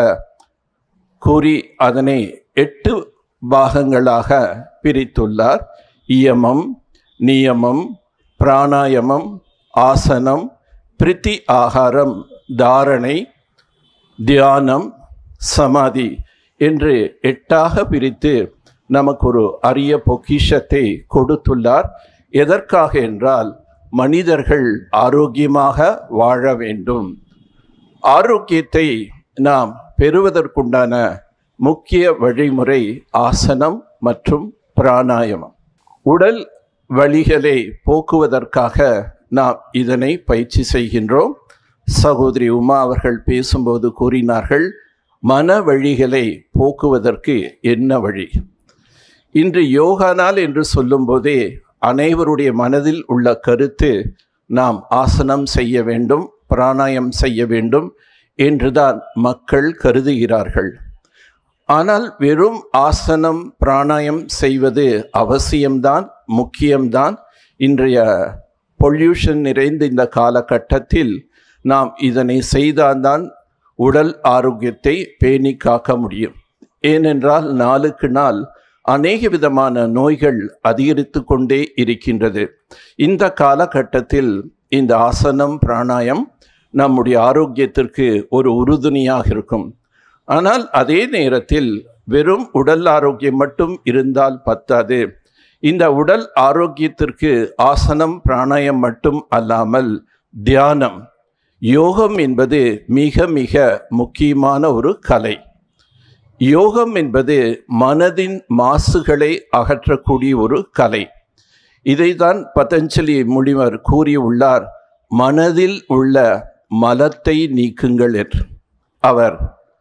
கூறி அதனை எட்டு பாகங்களாக பிரித்துள்ளார் இயமம் நியமம் பிராணாயமம் ஆசனம் பிரித்தி ஆகாரம் தாரணை தியானம் சமாதி என்று எட்டாக பிரித்து நமக்கு ஒரு அரிய பொக்கிஷத்தை கொடுத்துள்ளார் எதற்காக என்றால் மனிதர்கள் ஆரோக்கியமாக வாழ வேண்டும் ஆரோக்கியத்தை நாம் பெறுவதற்குண்டான முக்கிய வழிமுறை ஆசனம் மற்றும் பிராணாயாமம் உடல் வலிகளை போக்குவதற்காக நாம் இதனை பயிற்சி செய்கின்றோம் சகோதரி உமா அவர்கள் பேசும்போது கூறினார்கள் மன வழிகளை போக்குவதற்கு என்ன வழி இன்று யோகா நாள் என்று சொல்லும்போதே அனைவருடைய மனதில் உள்ள கருத்து நாம் ஆசனம் செய்ய வேண்டும் பிராணாயம் செய்ய வேண்டும் என்றுதான் மக்கள் கருதுகிறார்கள் ஆனால் வெறும் ஆசனம் பிராணாயம் செய்வது அவசியம்தான் முக்கியம்தான் இன்றைய பொல்யூஷன் நிறைந்த இந்த காலகட்டத்தில் நாம் இதனை செய்தால்தான் உடல் ஆரோக்கியத்தை பேணி காக்க முடியும் ஏனென்றால் நாளுக்கு நாள் அநேக விதமான நோய்கள் அதிகரித்து கொண்டே இருக்கின்றது இந்த காலகட்டத்தில் இந்த ஆசனம் பிராணாயம் நம்முடைய ஆரோக்கியத்திற்கு ஒரு உறுதுணையாக இருக்கும் ஆனால் அதே நேரத்தில் வெறும் உடல் ஆரோக்கியம் மட்டும் இருந்தால் பத்தாது இந்த உடல் ஆரோக்கியத்திற்கு ஆசனம் பிராணாயம் மட்டும் அல்லாமல் தியானம் யோகம் என்பது மிக மிக முக்கியமான ஒரு கலை யோகம் என்பது மனதின் மாசுகளை அகற்றக்கூடிய ஒரு கலை இதைதான் பதஞ்சலி முனிவர் கூறியுள்ளார் மனதில் உள்ள மலத்தை நீக்குங்கள் என்று அவர்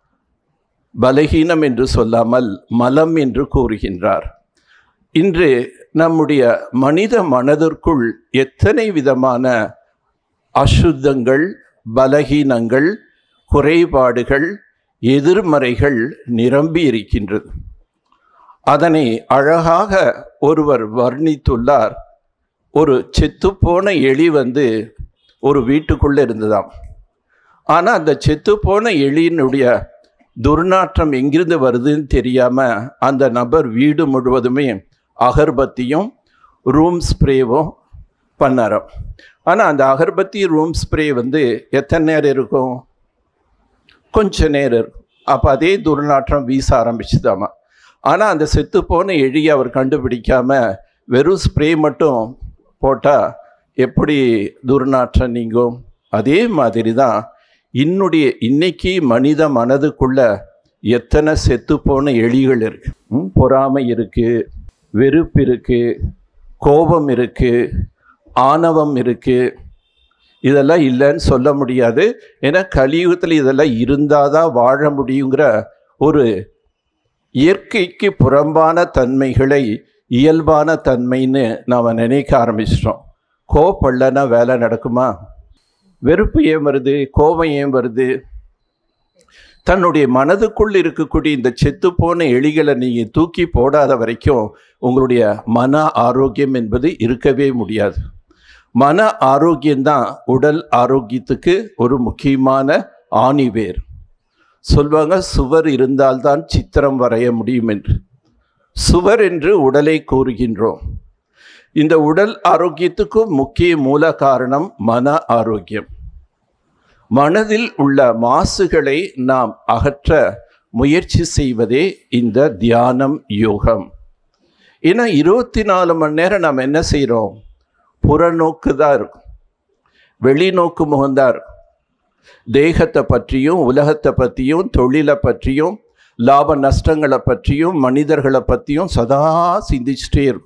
பலகீனம் என்று சொல்லாமல் மலம் என்று கூறுகின்றார் இன்று நம்முடைய மனித மனதிற்குள் எத்தனை விதமான அசுத்தங்கள் பலகீனங்கள் குறைபாடுகள் எதிர்மறைகள் நிரம்பி இருக்கின்றது அதனை அழகாக ஒருவர் வர்ணித்துள்ளார் ஒரு செத்துப்போன எலி வந்து ஒரு வீட்டுக்குள்ளே இருந்ததாம் ஆனால் அந்த செத்துப்போன எலியினுடைய துர்நாற்றம் எங்கிருந்து வருதுன்னு தெரியாமல் அந்த நபர் வீடு முழுவதுமே அகர்பத்தியும் ரூம் ஸ்ப்ரேவும் பண்ணாராம் ஆனால் அந்த அகர்பத்தி ரூம் ஸ்ப்ரே வந்து எத்தனை நேரம் இருக்கும் கொஞ்ச நேரம் இருக்கும் அப்போ அதே துர்நாற்றம் வீச ஆரம்பிச்சுதாமா ஆனால் அந்த செத்துப்போன எழியை அவர் கண்டுபிடிக்காம வெறும் ஸ்ப்ரே மட்டும் போட்டால் எப்படி துர்நாற்றம் நீங்கும் அதே மாதிரி தான் இன்னுடைய இன்னைக்கு மனித மனதுக்குள்ள எத்தனை செத்துப்போன எலிகள் இருக்கு ம், பொறாமை இருக்கு வெறுப்பு இருக்கு கோபம் இருக்கு ஆணவம் இருக்கு இதெல்லாம் இல்லைன்னு சொல்ல முடியாது ஏன்னா கலியுகத்தில் இதெல்லாம் இருந்தால் தான் வாழ முடியுங்கிற ஒரு இயற்கைக்கு புறம்பான தன்மைகளை இயல்பான தன்மைன்னு நாம் நினைக்க ஆரம்பிச்சிட்டோம் கோவப்படலன்னா வேலை நடக்குமா வெறுப்பு ஏன் வருது கோபம் ஏன் வருது தன்னுடைய மனதுக்குள் இருக்கக்கூடிய இந்த செத்துப்போன எலிகளை நீங்கள் தூக்கி போடாத வரைக்கும் உங்களுடைய மன ஆரோக்கியம் என்பது இருக்கவே முடியாது மன ஆரோக்கியம்தான் உடல் ஆரோக்கியத்துக்கு ஒரு முக்கியமான ஆணிவேர் சொல்வாங்க சுவர் இருந்தால்தான் சித்திரம் வரைய முடியும் என்று சுவர் என்று உடலை கூறுகின்றோம் இந்த உடல் ஆரோக்கியத்துக்கும் முக்கிய மூல காரணம் மன ஆரோக்கியம் மனதில் உள்ள மாசுகளை நாம் அகற்ற முயற்சி செய்வதே இந்த தியானம் யோகம் ஏன்னா இருபத்தி நாலு மணி நேரம் நாம் என்ன செய்கிறோம் புறநோக்கு தான் இருக்கும் வெளிநோக்கு முகந்தான் இருக்கும் தேகத்தை பற்றியும் உலகத்தை பற்றியும் தொழிலை பற்றியும் லாப நஷ்டங்களை பற்றியும் மனிதர்களை பற்றியும் சதா சிந்திச்சுட்டே இருக்கும்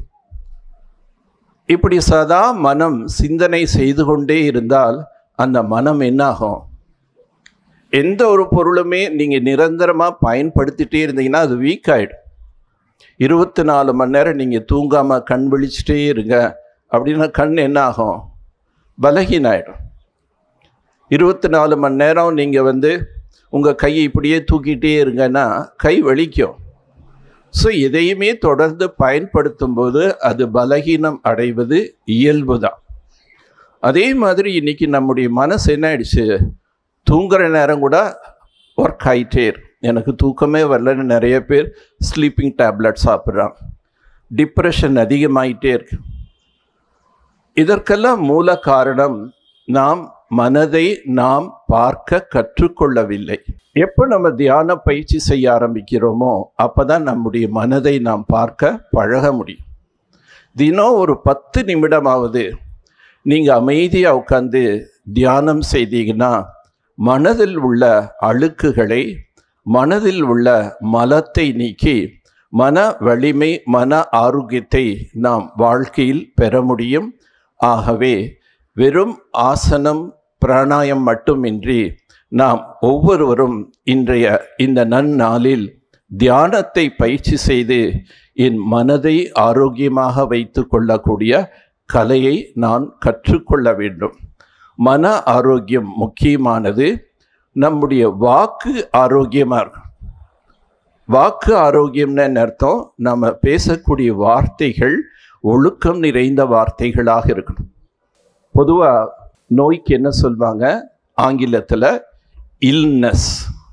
இப்படி சதா மனம் சிந்தனை செய்து கொண்டே இருந்தால் அந்த மனம் என்னாகும் எந்த ஒரு பொருளுமே நீங்கள் நிரந்தரமாக பயன்படுத்திட்டே இருந்தீங்கன்னா அது வீக் ஆகிடும் இருபத்தி நாலு மணி நேரம் நீங்கள் தூங்காமல் கண் விழிச்சிட்டே இருங்க அப்படின்னா கண் என்ன ஆகும் பலகீனாயிடும் இருபத்தி நாலு மணி நேரம் நீங்கள் வந்து உங்கள் கையை இப்படியே தூக்கிட்டே இருங்கன்னா கை வலிக்கும் ஸோ எதையுமே தொடர்ந்து பயன்படுத்தும் போது அது பலகீனம் அடைவது இயல்பு தான் அதே மாதிரி இன்னைக்கு நம்முடைய மனசு என்ன ஆயிடுச்சு தூங்குற நேரம் கூட ஒர்க் ஆகிட்டே இருக்கு எனக்கு தூக்கமே வரலன்னு நிறைய பேர் ஸ்லீப்பிங் டேப்லெட் சாப்பிட்றாங்க டிப்ரெஷன் அதிகமாயிட்டே இருக்கு இதற்கெல்லாம் மூல காரணம் நாம் மனதை நாம் பார்க்க கற்றுக்கொள்ளவில்லை எப்போ நம்ம தியான பயிற்சி செய்ய ஆரம்பிக்கிறோமோ அப்பதான் நம்முடைய மனதை நாம் பார்க்க பழக முடியும் தினம் ஒரு பத்து நிமிடமாவது நீங்கள் அமைதியாக உட்காந்து தியானம் செய்தீங்கன்னா மனதில் உள்ள அழுக்குகளை மனதில் உள்ள மலத்தை நீக்கி மன வலிமை மன ஆரோக்கியத்தை நாம் வாழ்க்கையில் பெற முடியும் ஆகவே வெறும் ஆசனம் பிராணாயம் மட்டுமின்றி நாம் ஒவ்வொருவரும் இன்றைய இந்த நன்னாளில் தியானத்தை பயிற்சி செய்து என் மனதை ஆரோக்கியமாக வைத்து கொள்ளக்கூடிய கலையை நான் கற்றுக்கொள்ள வேண்டும் மன ஆரோக்கியம் முக்கியமானது நம்முடைய வாக்கு ஆரோக்கியமாக இருக்கும் வாக்கு ஆரோக்கியம்னு என்ன அர்த்தம் நம்ம பேசக்கூடிய வார்த்தைகள் ஒழுக்கம் நிறைந்த வார்த்தைகளாக இருக்கணும் பொதுவாக நோய்க்கு என்ன சொல்வாங்க ஆங்கிலத்தில் இல்னஸ்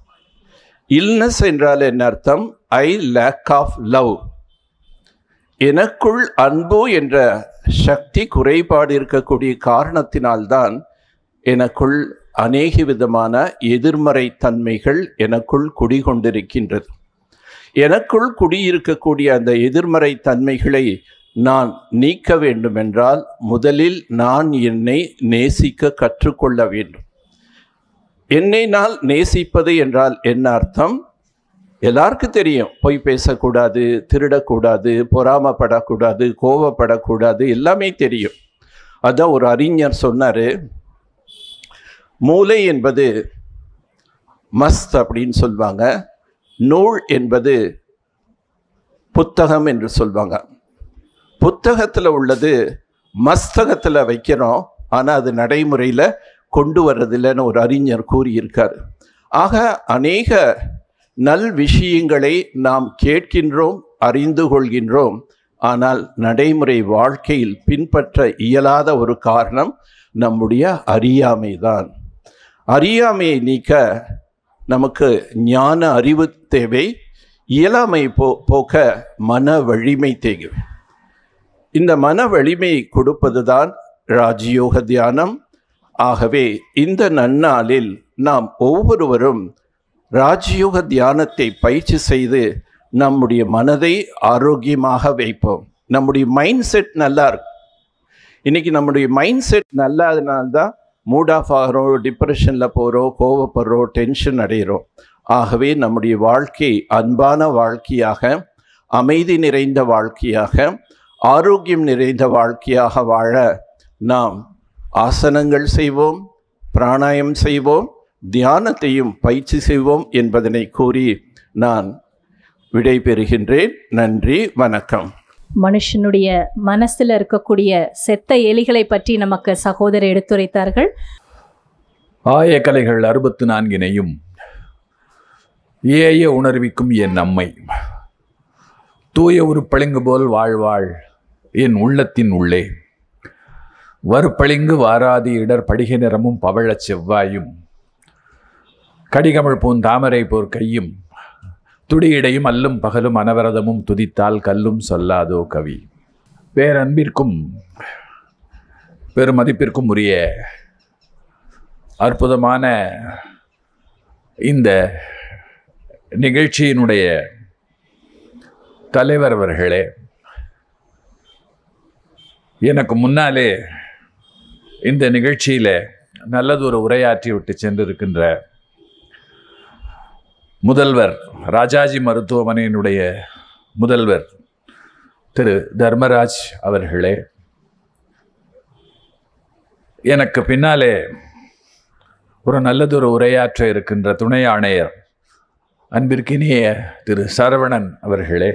இல்னஸ் என்றால் என்ன அர்த்தம் ஐ லேக் ஆஃப் லவ் எனக்குள் அன்பு என்ற சக்தி குறைபாடு இருக்கக்கூடிய காரணத்தினால்தான் எனக்குள் அநேக விதமான எதிர்மறை தன்மைகள் எனக்குள் குடிகொண்டிருக்கின்றது எனக்குள் குடியிருக்கக்கூடிய அந்த எதிர்மறை தன்மைகளை நான் நீக்க வேண்டுமென்றால் முதலில் நான் என்னை நேசிக்க கற்றுக்கொள்ள வேண்டும் என்னை நான் நேசிப்பது என்றால் என்ன அர்த்தம் எல்லாருக்கும் தெரியும் பொய் பேசக்கூடாது திருடக்கூடாது பொறாமப்படக்கூடாது கோவப்படக்கூடாது எல்லாமே தெரியும் அதான் ஒரு அறிஞர் சொன்னார் மூளை என்பது மஸ்த் அப்படின்னு சொல்லுவாங்க நூல் என்பது புத்தகம் என்று சொல்லுவாங்க புத்தகத்தில் உள்ளது மஸ்தகத்தில் வைக்கிறோம் ஆனால் அது நடைமுறையில் கொண்டு வர்றதில்லைன்னு ஒரு அறிஞர் கூறியிருக்கார் ஆக அநேக நல் விஷயங்களை நாம் கேட்கின்றோம் அறிந்து கொள்கின்றோம் ஆனால் நடைமுறை வாழ்க்கையில் பின்பற்ற இயலாத ஒரு காரணம் நம்முடைய அறியாமை தான் அறியாமையை நீக்க நமக்கு ஞான அறிவு தேவை இயலாமை போ போக்க மன வலிமை தேவை இந்த மன வலிமை கொடுப்பதுதான் ராஜயோக தியானம் ஆகவே இந்த நன்னாளில் நாம் ஒவ்வொருவரும் ராஜயோக தியானத்தை பயிற்சி செய்து நம்முடைய மனதை ஆரோக்கியமாக வைப்போம் நம்முடைய மைண்ட் செட் நல்லா இருக்கும் இன்னைக்கு நம்முடைய மைண்ட் செட் நல்லாதனால்தான் மூட் ஆஃப் ஆகிறோம் டிப்ரெஷனில் போகிறோம் கோவப்படுறோம் டென்ஷன் அடைகிறோம் ஆகவே நம்முடைய வாழ்க்கை அன்பான வாழ்க்கையாக அமைதி நிறைந்த வாழ்க்கையாக ஆரோக்கியம் நிறைந்த வாழ்க்கையாக வாழ நாம் ஆசனங்கள் செய்வோம் பிராணாயம் செய்வோம் தியானத்தையும் பயிற்சி செய்வோம் என்பதனை கூறி நான் விடை பெறுகின்றேன் நன்றி வணக்கம் மனுஷனுடைய மனசுல இருக்கக்கூடிய செத்த எலிகளை பற்றி நமக்கு சகோதரர் எடுத்துரைத்தார்கள் ஆயக்கலைகள் அறுபத்து நான்கினையும் ஏய உணர்விக்கும் என் அம்மை தூய ஒரு பளிங்கு போல் வாழ்வாள் என் உள்ளத்தின் உள்ளே வறுப்பளிங்கு வாராதி இடர் படிகை நிறமும் பவழச் செவ்வாயும் கடிகமிழ் பூந்தாமரை போர் கையும் துடியிடையும் அல்லும் பகலும் அனவரதமும் துதித்தால் கல்லும் சொல்லாதோ கவி பேரன்பிற்கும் பெருமதிப்பிற்கும் உரிய அற்புதமான இந்த நிகழ்ச்சியினுடைய தலைவர் அவர்களே எனக்கு முன்னாலே இந்த நிகழ்ச்சியில் நல்லதொரு உரையாற்றி விட்டு சென்றிருக்கின்ற முதல்வர் ராஜாஜி மருத்துவமனையினுடைய முதல்வர் திரு தர்மராஜ் அவர்களே எனக்கு பின்னாலே ஒரு நல்லதொரு உரையாற்ற இருக்கின்ற துணை ஆணையர் அன்பிற்கினிய திரு சரவணன் அவர்களே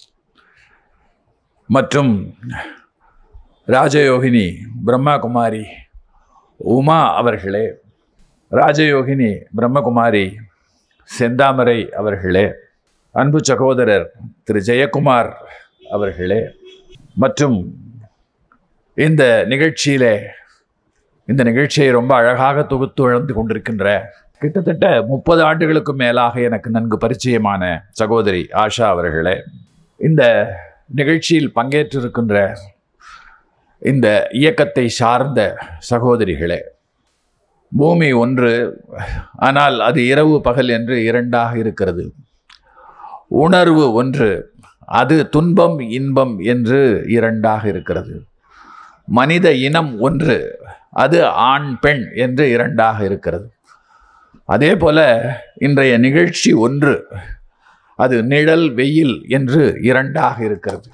மற்றும் ராஜயோகினி பிரம்மகுமாரி உமா அவர்களே ராஜயோகினி பிரம்மகுமாரி செந்தாமரை அவர்களே அன்பு சகோதரர் திரு ஜெயக்குமார் அவர்களே மற்றும் இந்த நிகழ்ச்சியிலே இந்த நிகழ்ச்சியை ரொம்ப அழகாக தொகுத்து வளர்ந்து கொண்டிருக்கின்ற கிட்டத்தட்ட முப்பது ஆண்டுகளுக்கு மேலாக எனக்கு நன்கு பரிச்சயமான சகோதரி ஆஷா அவர்களே இந்த நிகழ்ச்சியில் பங்கேற்றிருக்கின்ற இந்த இயக்கத்தை சார்ந்த சகோதரிகளே பூமி ஒன்று ஆனால் அது இரவு பகல் என்று இரண்டாக இருக்கிறது உணர்வு ஒன்று அது துன்பம் இன்பம் என்று இரண்டாக இருக்கிறது மனித இனம் ஒன்று அது ஆண் பெண் என்று இரண்டாக இருக்கிறது அதே போல இன்றைய நிகழ்ச்சி ஒன்று அது நிழல் வெயில் என்று இரண்டாக இருக்கிறது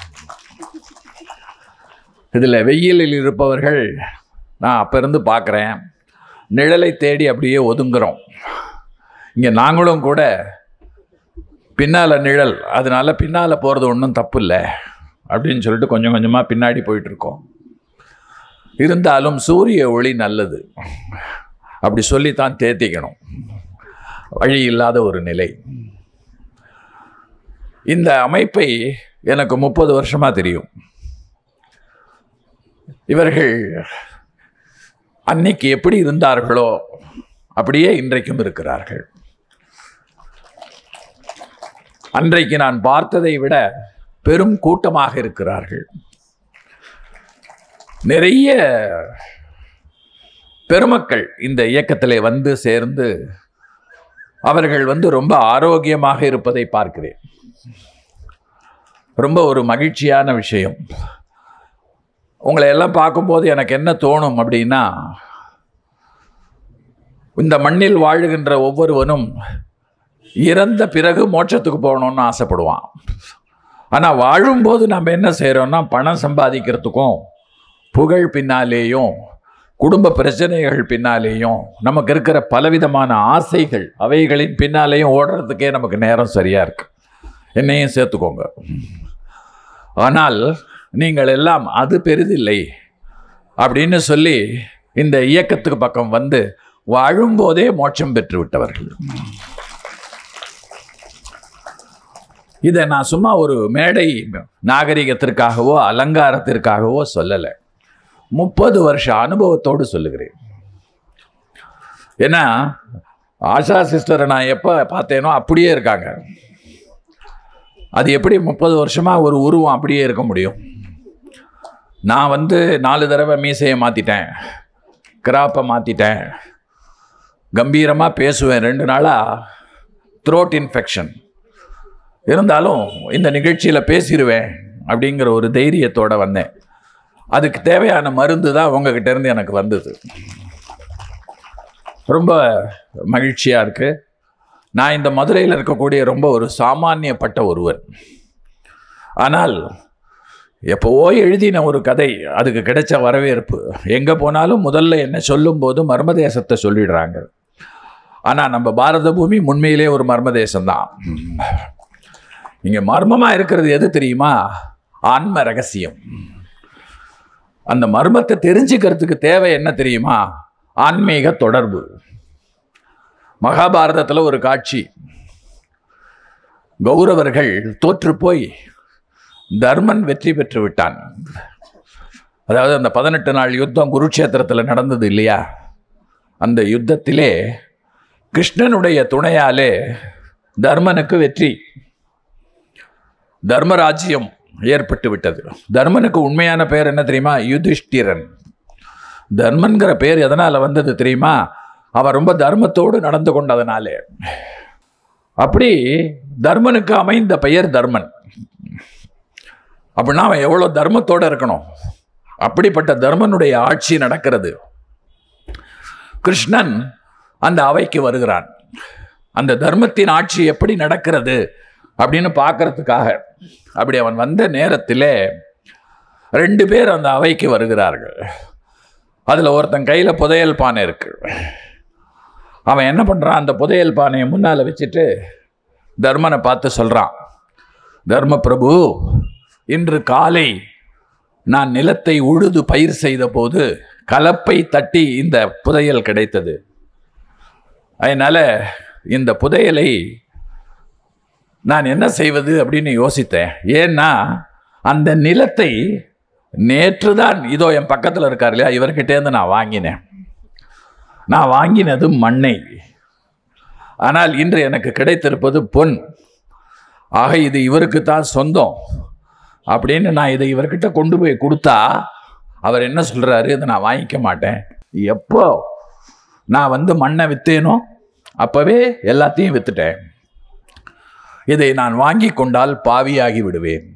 இதில் வெயிலில் இருப்பவர்கள் நான் அப்போ இருந்து பார்க்குறேன் நிழலை தேடி அப்படியே ஒதுங்குறோம் இங்கே நாங்களும் கூட பின்னால் நிழல் அதனால பின்னால் போகிறது ஒன்றும் தப்பு இல்லை அப்படின்னு சொல்லிட்டு கொஞ்சம் கொஞ்சமாக பின்னாடி போயிட்டுருக்கோம் இருந்தாலும் சூரிய ஒளி நல்லது அப்படி சொல்லித்தான் தேத்திக்கணும் வழி இல்லாத ஒரு நிலை இந்த அமைப்பை எனக்கு முப்பது வருஷமாக தெரியும் இவர்கள் அன்னைக்கு எப்படி இருந்தார்களோ அப்படியே இன்றைக்கும் இருக்கிறார்கள் அன்றைக்கு நான் பார்த்ததை விட பெரும் கூட்டமாக இருக்கிறார்கள் நிறைய பெருமக்கள் இந்த இயக்கத்திலே வந்து சேர்ந்து அவர்கள் வந்து ரொம்ப ஆரோக்கியமாக இருப்பதை பார்க்கிறேன் ரொம்ப ஒரு மகிழ்ச்சியான விஷயம் உங்களை எல்லாம் பார்க்கும்போது எனக்கு என்ன தோணும் அப்படின்னா இந்த மண்ணில் வாழுகின்ற ஒவ்வொருவனும் இறந்த பிறகு மோட்சத்துக்கு போகணும்னு ஆசைப்படுவான் ஆனால் வாழும்போது நம்ம என்ன செய்கிறோம்னா பணம் சம்பாதிக்கிறதுக்கும் புகழ் பின்னாலேயும் குடும்ப பிரச்சனைகள் பின்னாலேயும் நமக்கு இருக்கிற பலவிதமான ஆசைகள் அவைகளின் பின்னாலேயும் ஓடுறதுக்கே நமக்கு நேரம் சரியாக இருக்கு என்னையும் சேர்த்துக்கோங்க ஆனால் நீங்கள் எல்லாம் அது பெரிதில்லை அப்படின்னு சொல்லி இந்த இயக்கத்துக்கு பக்கம் வந்து வாழும்போதே மோட்சம் பெற்று விட்டவர்கள் இதை நான் சும்மா ஒரு மேடை நாகரிகத்திற்காகவோ அலங்காரத்திற்காகவோ சொல்லலை முப்பது வருஷ அனுபவத்தோடு சொல்லுகிறேன் ஏன்னா ஆஷா சிஸ்டரை நான் எப்போ பார்த்தேனோ அப்படியே இருக்காங்க அது எப்படி முப்பது வருஷமாக ஒரு உருவம் அப்படியே இருக்க முடியும் நான் வந்து நாலு தடவை மீசையை மாற்றிட்டேன் கிராப்பை மாற்றிட்டேன் கம்பீரமாக பேசுவேன் ரெண்டு நாளாக த்ரோட் இன்ஃபெக்ஷன் இருந்தாலும் இந்த நிகழ்ச்சியில் பேசிடுவேன் அப்படிங்கிற ஒரு தைரியத்தோடு வந்தேன் அதுக்கு தேவையான மருந்து தான் உங்ககிட்ட இருந்து எனக்கு வந்தது ரொம்ப மகிழ்ச்சியாக இருக்குது நான் இந்த மதுரையில் இருக்கக்கூடிய ரொம்ப ஒரு சாமானியப்பட்ட ஒருவர் ஆனால் எப்போவோ எழுதின ஒரு கதை அதுக்கு கிடைச்ச வரவேற்பு எங்கே போனாலும் முதல்ல என்ன சொல்லும்போது மர்மதேசத்தை சொல்லிடுறாங்க ஆனால் நம்ம பாரத பூமி உண்மையிலே ஒரு மர்மதேசம்தான் இங்கே மர்மமாக இருக்கிறது எது தெரியுமா ஆன்ம ரகசியம் அந்த மர்மத்தை தெரிஞ்சுக்கிறதுக்கு தேவை என்ன தெரியுமா ஆன்மீக தொடர்பு மகாபாரதத்தில் ஒரு காட்சி கௌரவர்கள் தோற்று போய் தர்மன் வெற்றி பெற்று விட்டான் அதாவது அந்த பதினெட்டு நாள் யுத்தம் குருட்சேத்திரத்தில் நடந்தது இல்லையா அந்த யுத்தத்திலே கிருஷ்ணனுடைய துணையாலே தர்மனுக்கு வெற்றி தர்மராஜ்யம் ஏற்பட்டு விட்டது தர்மனுக்கு உண்மையான பெயர் என்ன தெரியுமா யுதிஷ்டிரன் தர்மன்கிற பேர் எதனால் வந்தது தெரியுமா அவன் ரொம்ப தர்மத்தோடு நடந்து கொண்டதனாலே அப்படி தர்மனுக்கு அமைந்த பெயர் தர்மன் அப்படின்னா அவன் எவ்வளோ தர்மத்தோடு இருக்கணும் அப்படிப்பட்ட தர்மனுடைய ஆட்சி நடக்கிறது கிருஷ்ணன் அந்த அவைக்கு வருகிறான் அந்த தர்மத்தின் ஆட்சி எப்படி நடக்கிறது அப்படின்னு பார்க்கறதுக்காக அப்படி அவன் வந்த நேரத்திலே ரெண்டு பேர் அந்த அவைக்கு வருகிறார்கள் அதில் ஒருத்தன் கையில் புதையல் பானை இருக்கு அவன் என்ன பண்ணுறான் அந்த புதையல் பானையை முன்னால் வச்சுட்டு தர்மனை பார்த்து சொல்கிறான் தர்ம பிரபு இன்று காலை நான் நிலத்தை உழுது பயிர் செய்த போது கலப்பை தட்டி இந்த புதையல் கிடைத்தது அதனால் இந்த புதையலை நான் என்ன செய்வது அப்படின்னு யோசித்தேன் ஏன்னா அந்த நிலத்தை நேற்று தான் இதோ என் பக்கத்தில் இருக்கார் இல்லையா இவர்கிட்டேருந்து நான் வாங்கினேன் நான் வாங்கினது மண்ணை ஆனால் இன்று எனக்கு கிடைத்திருப்பது பொன் ஆக இது இவருக்கு தான் சொந்தம் அப்படின்னு நான் இதை இவர்கிட்ட கொண்டு போய் கொடுத்தா அவர் என்ன சொல்கிறாரு இதை நான் வாங்கிக்க மாட்டேன் எப்போ நான் வந்து மண்ணை விற்றேனோ அப்போவே எல்லாத்தையும் விற்றுட்டேன் இதை நான் வாங்கி கொண்டால் பாவியாகி விடுவேன்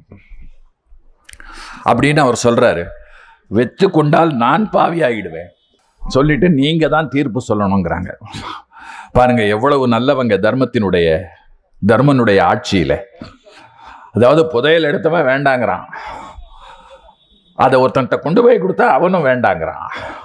அப்படின்னு அவர் சொல்றாரு வெத்து கொண்டால் நான் பாவியாகிடுவேன் சொல்லிட்டு நீங்க தான் தீர்ப்பு சொல்லணுங்கிறாங்க பாருங்க எவ்வளவு நல்லவங்க தர்மத்தினுடைய தர்மனுடைய ஆட்சியில அதாவது புதையல் எடுத்தவன் வேண்டாங்கிறான் அதை ஒருத்தன்ட்ட கொண்டு போய் கொடுத்தா அவனும் வேண்டாங்கிறான்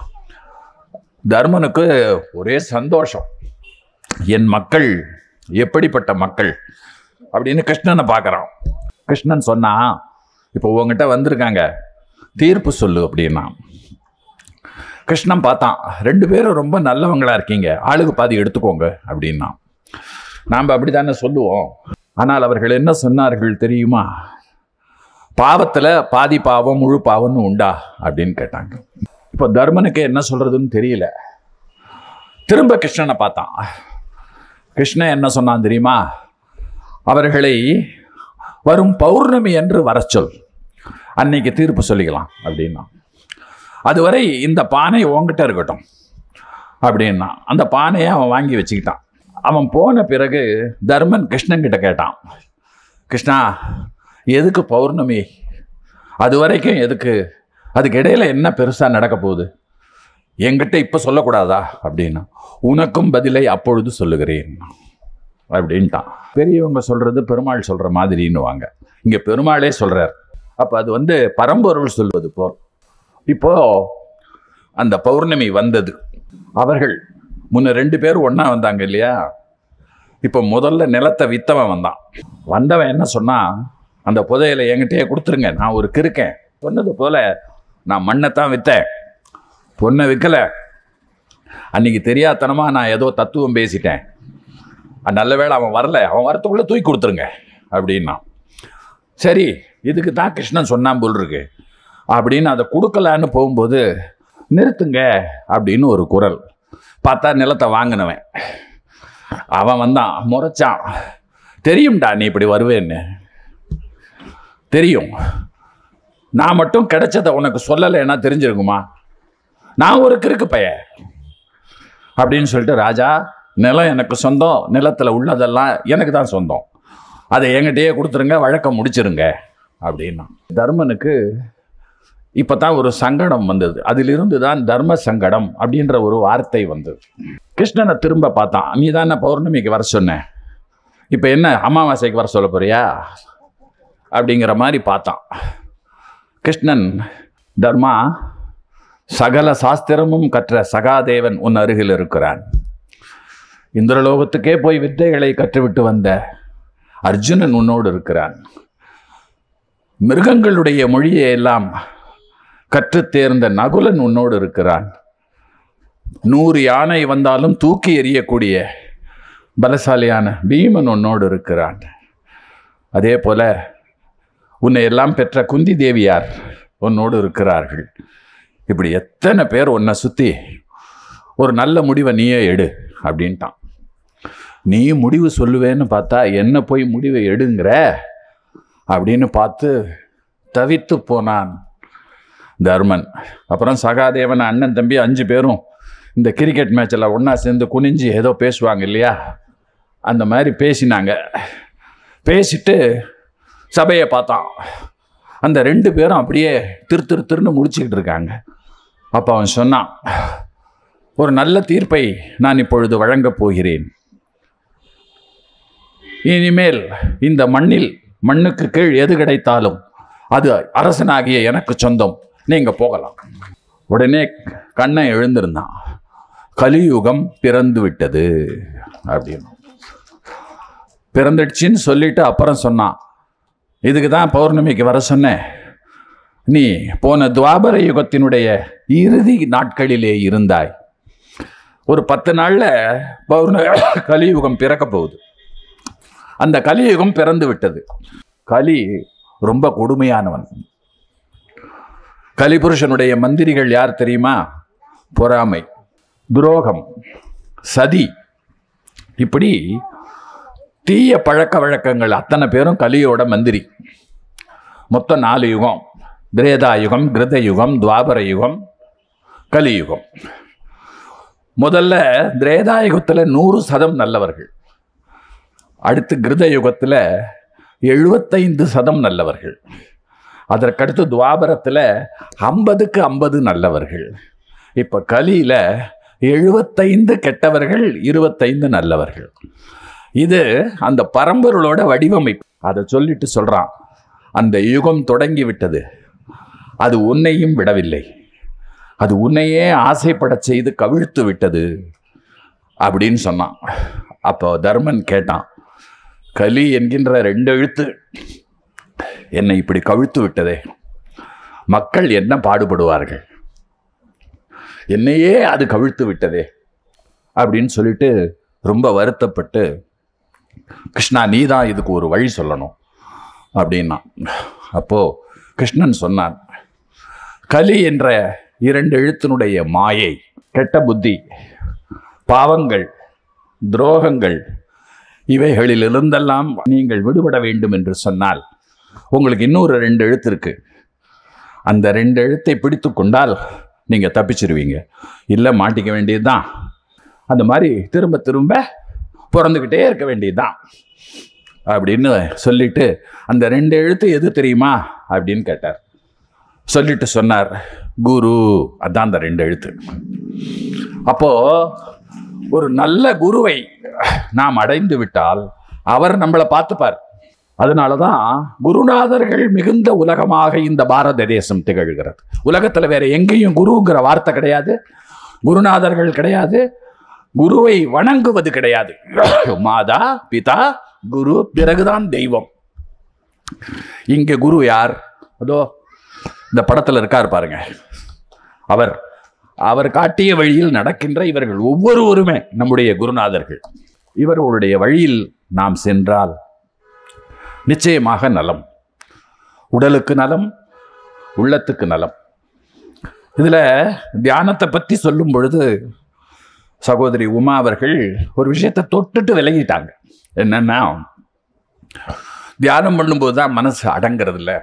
தர்மனுக்கு ஒரே சந்தோஷம் என் மக்கள் எப்படிப்பட்ட மக்கள் அப்படின்னு கிருஷ்ணனை பார்க்குறான் கிருஷ்ணன் சொன்னா இப்போ உங்ககிட்ட வந்திருக்காங்க தீர்ப்பு சொல்லு அப்படின்னா கிருஷ்ணன் பார்த்தான் ரெண்டு பேரும் ரொம்ப நல்லவங்களா இருக்கீங்க ஆளுக்கு பாதி எடுத்துக்கோங்க அப்படின்னா நாம் அப்படி தானே சொல்லுவோம் ஆனால் அவர்கள் என்ன சொன்னார்கள் தெரியுமா பாவத்தில் பாதி பாவம் முழு பாவம்னு உண்டா அப்படின்னு கேட்டாங்க இப்போ தர்மனுக்கு என்ன சொல்றதுன்னு தெரியல திரும்ப கிருஷ்ணனை பார்த்தான் கிருஷ்ணன் என்ன சொன்னான் தெரியுமா அவர்களை வரும் பௌர்ணமி என்று வர சொல் அன்னைக்கு தீர்ப்பு சொல்லிக்கலாம் அப்படின்னா அதுவரை இந்த பானை உங்ககிட்ட இருக்கட்டும் அப்படின்னா அந்த பானையை அவன் வாங்கி வச்சுக்கிட்டான் அவன் போன பிறகு தர்மன் கிருஷ்ணன் கிட்ட கேட்டான் கிருஷ்ணா எதுக்கு பௌர்ணமி அது வரைக்கும் எதுக்கு அதுக்கு இடையில என்ன பெருசாக நடக்க போகுது என்கிட்ட இப்போ சொல்லக்கூடாதா அப்படின்னா உனக்கும் பதிலை அப்பொழுது சொல்லுகிறேன் அப்படின்ட்டான் பெரியவங்க சொல்றது பெருமாள் சொல்ற மாதிரின்னுவாங்க இங்க பெருமாளே சொல்றார் அப்ப அது வந்து பரம்பொருள் சொல்வது போல் இப்போ அந்த பௌர்ணமி வந்தது அவர்கள் முன்ன ரெண்டு பேரும் ஒண்ணா வந்தாங்க இல்லையா இப்போ முதல்ல நிலத்தை வித்தவன் வந்தான் வந்தவன் என்ன சொன்னா அந்த புதையலை என்கிட்டயே கொடுத்துருங்க நான் ஒரு கிறுக்கேன் சொன்னது போல நான் மண்ணைத்தான் வித்தேன் பொண்ணை விற்கல அன்னைக்கு தெரியாதனமா நான் ஏதோ தத்துவம் பேசிட்டேன் அஹ் நல்ல வேளை அவன் வரல அவன் வரத்துக்குள்ளே தூக்கி கொடுத்துருங்க அப்படின்னா சரி இதுக்கு தான் கிருஷ்ணன் சொன்னான் போல் இருக்கு அப்படின்னு அதை கொடுக்கலான்னு போகும்போது நிறுத்துங்க அப்படின்னு ஒரு குரல் பார்த்தா நிலத்தை வாங்கினவன் அவன் வந்தான் முறைச்சான் தெரியும்டா நீ இப்படி வருவேன்னு தெரியும் நான் மட்டும் கிடைச்சதை உனக்கு சொல்லலைன்னா தெரிஞ்சிருக்குமா நான் ஒரு கிறுக்கு பையன் அப்படின்னு சொல்லிட்டு ராஜா நிலம் எனக்கு சொந்தம் நிலத்தில் உள்ளதெல்லாம் எனக்கு தான் சொந்தம் அதை என்கிட்டயே கொடுத்துருங்க வழக்கம் முடிச்சிருங்க அப்படின்னா தர்மனுக்கு இப்போ தான் ஒரு சங்கடம் வந்தது அதிலிருந்து தான் தர்ம சங்கடம் அப்படின்ற ஒரு வார்த்தை வந்தது கிருஷ்ணனை திரும்ப பார்த்தான் நீ தானே பௌர்ணமிக்கு வர சொன்ன இப்போ என்ன அமாவாசைக்கு வர சொல்ல போறியா அப்படிங்கிற மாதிரி பார்த்தான் கிருஷ்ணன் தர்மா சகல சாஸ்திரமும் கற்ற சகாதேவன் உன் அருகில் இருக்கிறான் இந்திரலோகத்துக்கே போய் வித்தைகளை கற்றுவிட்டு வந்த அர்ஜுனன் உன்னோடு இருக்கிறான் மிருகங்களுடைய மொழியை எல்லாம் கற்றுத் தேர்ந்த நகுலன் உன்னோடு இருக்கிறான் நூறு யானை வந்தாலும் தூக்கி எறியக்கூடிய பலசாலியான பீமன் உன்னோடு இருக்கிறான் அதே போல உன்னை எல்லாம் பெற்ற குந்தி தேவியார் உன்னோடு இருக்கிறார்கள் இப்படி எத்தனை பேர் உன்னை சுற்றி ஒரு நல்ல முடிவை நீயே எடு அப்படின்ட்டான் நீ முடிவு சொல்லுவேன்னு பார்த்தா என்ன போய் முடிவை எடுங்கிற அப்படின்னு பார்த்து தவித்து போனான் தர்மன் அப்புறம் சகாதேவன் அண்ணன் தம்பி அஞ்சு பேரும் இந்த கிரிக்கெட் மேட்சில் ஒன்றா சேர்ந்து குனிஞ்சு ஏதோ பேசுவாங்க இல்லையா அந்த மாதிரி பேசினாங்க பேசிட்டு சபையை பார்த்தான் அந்த ரெண்டு பேரும் அப்படியே திரு திரு திருன்னு முடிச்சுக்கிட்டு இருக்காங்க அப்போ அவன் சொன்னான் ஒரு நல்ல தீர்ப்பை நான் இப்பொழுது வழங்கப் போகிறேன் இனிமேல் இந்த மண்ணில் மண்ணுக்கு கீழ் எது கிடைத்தாலும் அது அரசனாகிய எனக்கு சொந்தம் நீங்க போகலாம் உடனே கண்ணன் எழுந்திருந்தான் கலியுகம் பிறந்து விட்டது அப்படின்னு பிறந்துடுச்சின்னு சொல்லிட்டு அப்புறம் சொன்னான் இதுக்கு தான் பௌர்ணமிக்கு வர சொன்னேன் நீ போன துவாபர யுகத்தினுடைய இறுதி நாட்களிலே இருந்தாய் ஒரு பத்து நாள்ல பௌர்ண கலியுகம் பிறக்க போகுது அந்த கலியுகம் பிறந்து விட்டது கலி ரொம்ப கொடுமையானவன் கலிபுருஷனுடைய மந்திரிகள் யார் தெரியுமா பொறாமை துரோகம் சதி இப்படி தீய பழக்க வழக்கங்கள் அத்தனை பேரும் கலியோட மந்திரி மொத்தம் நாலு யுகம் திரேதா யுகம் கிருத யுகம் துவாபர யுகம் கலியுகம் முதல்ல திரேதா யுகத்தில் நூறு சதம் நல்லவர்கள் அடுத்து கிருத யுகத்தில் எழுபத்தைந்து சதம் நல்லவர்கள் அதற்கடுத்து துவாபரத்தில் ஐம்பதுக்கு ஐம்பது நல்லவர்கள் இப்போ கலியில் எழுபத்தைந்து கெட்டவர்கள் இருபத்தைந்து நல்லவர்கள் இது அந்த பரம்பொருளோட வடிவமைப்பு அதை சொல்லிட்டு சொல்றான் அந்த யுகம் தொடங்கி விட்டது அது உன்னையும் விடவில்லை அது உன்னையே ஆசைப்படச் செய்து கவிழ்த்து விட்டது அப்படின்னு சொன்னான் அப்போ தர்மன் கேட்டான் கலி என்கின்ற ரெண்டு எழுத்து என்னை இப்படி கவிழ்த்து விட்டதே மக்கள் என்ன பாடுபடுவார்கள் என்னையே அது கவிழ்த்து விட்டதே அப்படின்னு சொல்லிட்டு ரொம்ப வருத்தப்பட்டு கிருஷ்ணா நீ தான் இதுக்கு ஒரு வழி சொல்லணும் அப்படின்னா அப்போ கிருஷ்ணன் சொன்னான் கலி என்ற இரண்டு எழுத்தினுடைய மாயை கெட்ட புத்தி பாவங்கள் துரோகங்கள் இவைகளிலிருந்தெல்லாம் நீங்கள் விடுபட வேண்டும் என்று சொன்னால் உங்களுக்கு இன்னொரு ரெண்டு எழுத்து இருக்கு அந்த ரெண்டு எழுத்தை பிடித்து கொண்டால் நீங்க தப்பிச்சிருவீங்க இல்லை மாட்டிக்க வேண்டியதுதான் அந்த மாதிரி திரும்ப திரும்ப பிறந்துக்கிட்டே இருக்க வேண்டியதுதான் அப்படின்னு சொல்லிட்டு அந்த ரெண்டு எழுத்து எது தெரியுமா அப்படின்னு கேட்டார் சொல்லிட்டு சொன்னார் குரு அதான் அந்த ரெண்டு எழுத்து அப்போ ஒரு நல்ல குருவை நாம் அடைந்து விட்டால் அவர் நம்மளை பார்த்துப்பார் அதனால தான் குருநாதர்கள் மிகுந்த உலகமாக இந்த பாரத தேசம் திகழ்கிறது உலகத்தில் வேற எங்கேயும் குருங்கிற வார்த்தை கிடையாது குருநாதர்கள் கிடையாது குருவை வணங்குவது கிடையாது மாதா பிதா குரு பிறகுதான் தெய்வம் இங்க குரு யார் அதோ இந்த படத்துல இருக்கார் பாருங்க அவர் அவர் காட்டிய வழியில் நடக்கின்ற இவர்கள் ஒவ்வொருவருமே நம்முடைய குருநாதர்கள் இவர்களுடைய வழியில் நாம் சென்றால் நிச்சயமாக நலம் உடலுக்கு நலம் உள்ளத்துக்கு நலம் இதுல தியானத்தை பத்தி சொல்லும் பொழுது சகோதரி உமா அவர்கள் ஒரு விஷயத்தை தொட்டுட்டு விலகிட்டாங்க என்னன்னா தியானம் பண்ணும்போது தான் மனசு அடங்கிறது இல்ல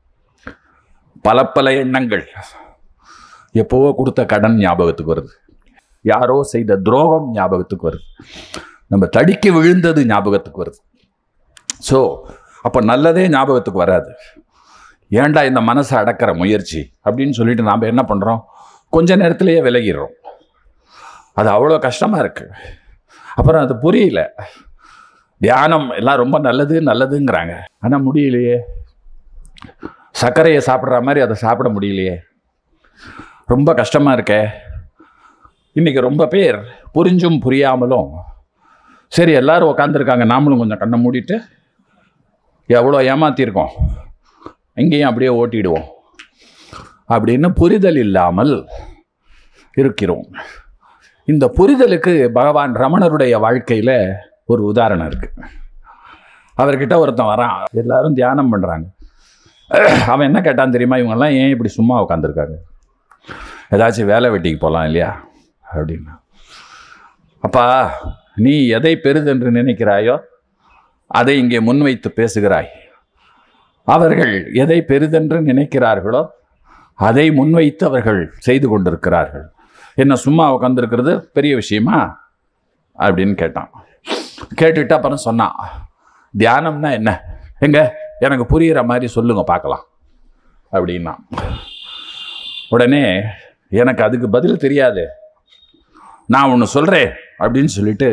பல பல எண்ணங்கள் எப்போவோ கொடுத்த கடன் ஞாபகத்துக்கு வருது யாரோ செய்த துரோகம் ஞாபகத்துக்கு வருது நம்ம தடிக்க விழுந்தது ஞாபகத்துக்கு வருது ஸோ அப்போ நல்லதே ஞாபகத்துக்கு வராது ஏன்டா இந்த மனசை அடக்கிற முயற்சி அப்படின்னு சொல்லிட்டு நாம் என்ன பண்ணுறோம் கொஞ்ச நேரத்திலேயே விலகிடுறோம் அது அவ்வளோ கஷ்டமாக இருக்கு அப்புறம் அது புரியல தியானம் எல்லாம் ரொம்ப நல்லது நல்லதுங்கிறாங்க ஆனால் முடியலையே சர்க்கரையை சாப்பிட்ற மாதிரி அதை சாப்பிட முடியலையே ரொம்ப கஷ்டமாக இருக்கே இன்னைக்கு ரொம்ப பேர் புரிஞ்சும் புரியாமலும் சரி எல்லாரும் உட்காந்துருக்காங்க நாமளும் கொஞ்சம் கண்ணை மூடிட்டு எவ்வளோ ஏமாத்திருக்கோம் இங்கேயும் அப்படியே ஓட்டிடுவோம் அப்படின்னு புரிதல் இல்லாமல் இருக்கிறோம் இந்த புரிதலுக்கு பகவான் ரமணருடைய வாழ்க்கையில் ஒரு உதாரணம் இருக்கு அவர்கிட்ட ஒருத்தன் வரான் எல்லாரும் தியானம் பண்ணுறாங்க அவன் என்ன கேட்டான் தெரியுமா இவங்கெல்லாம் ஏன் இப்படி சும்மா உட்காந்துருக்காங்க ஏதாச்சும் வேலை வெட்டிக்கு போகலாம் இல்லையா அப்படின்னா அப்பா நீ எதை பெரிதென்று நினைக்கிறாயோ அதை இங்கே முன்வைத்து பேசுகிறாய் அவர்கள் எதை பெரிதென்று நினைக்கிறார்களோ அதை முன்வைத்து அவர்கள் செய்து கொண்டிருக்கிறார்கள் என்ன சும்மா உட்காந்துருக்கிறது பெரிய விஷயமா அப்படின்னு கேட்டான் கேட்டுட்டு அப்புறம் சொன்னான் தியானம்னா என்ன எங்க எனக்கு புரிகிற மாதிரி சொல்லுங்க பார்க்கலாம் அப்படின்னா உடனே எனக்கு அதுக்கு பதில் தெரியாது நான் ஒன்று சொல்கிறேன் அப்படின்னு சொல்லிட்டு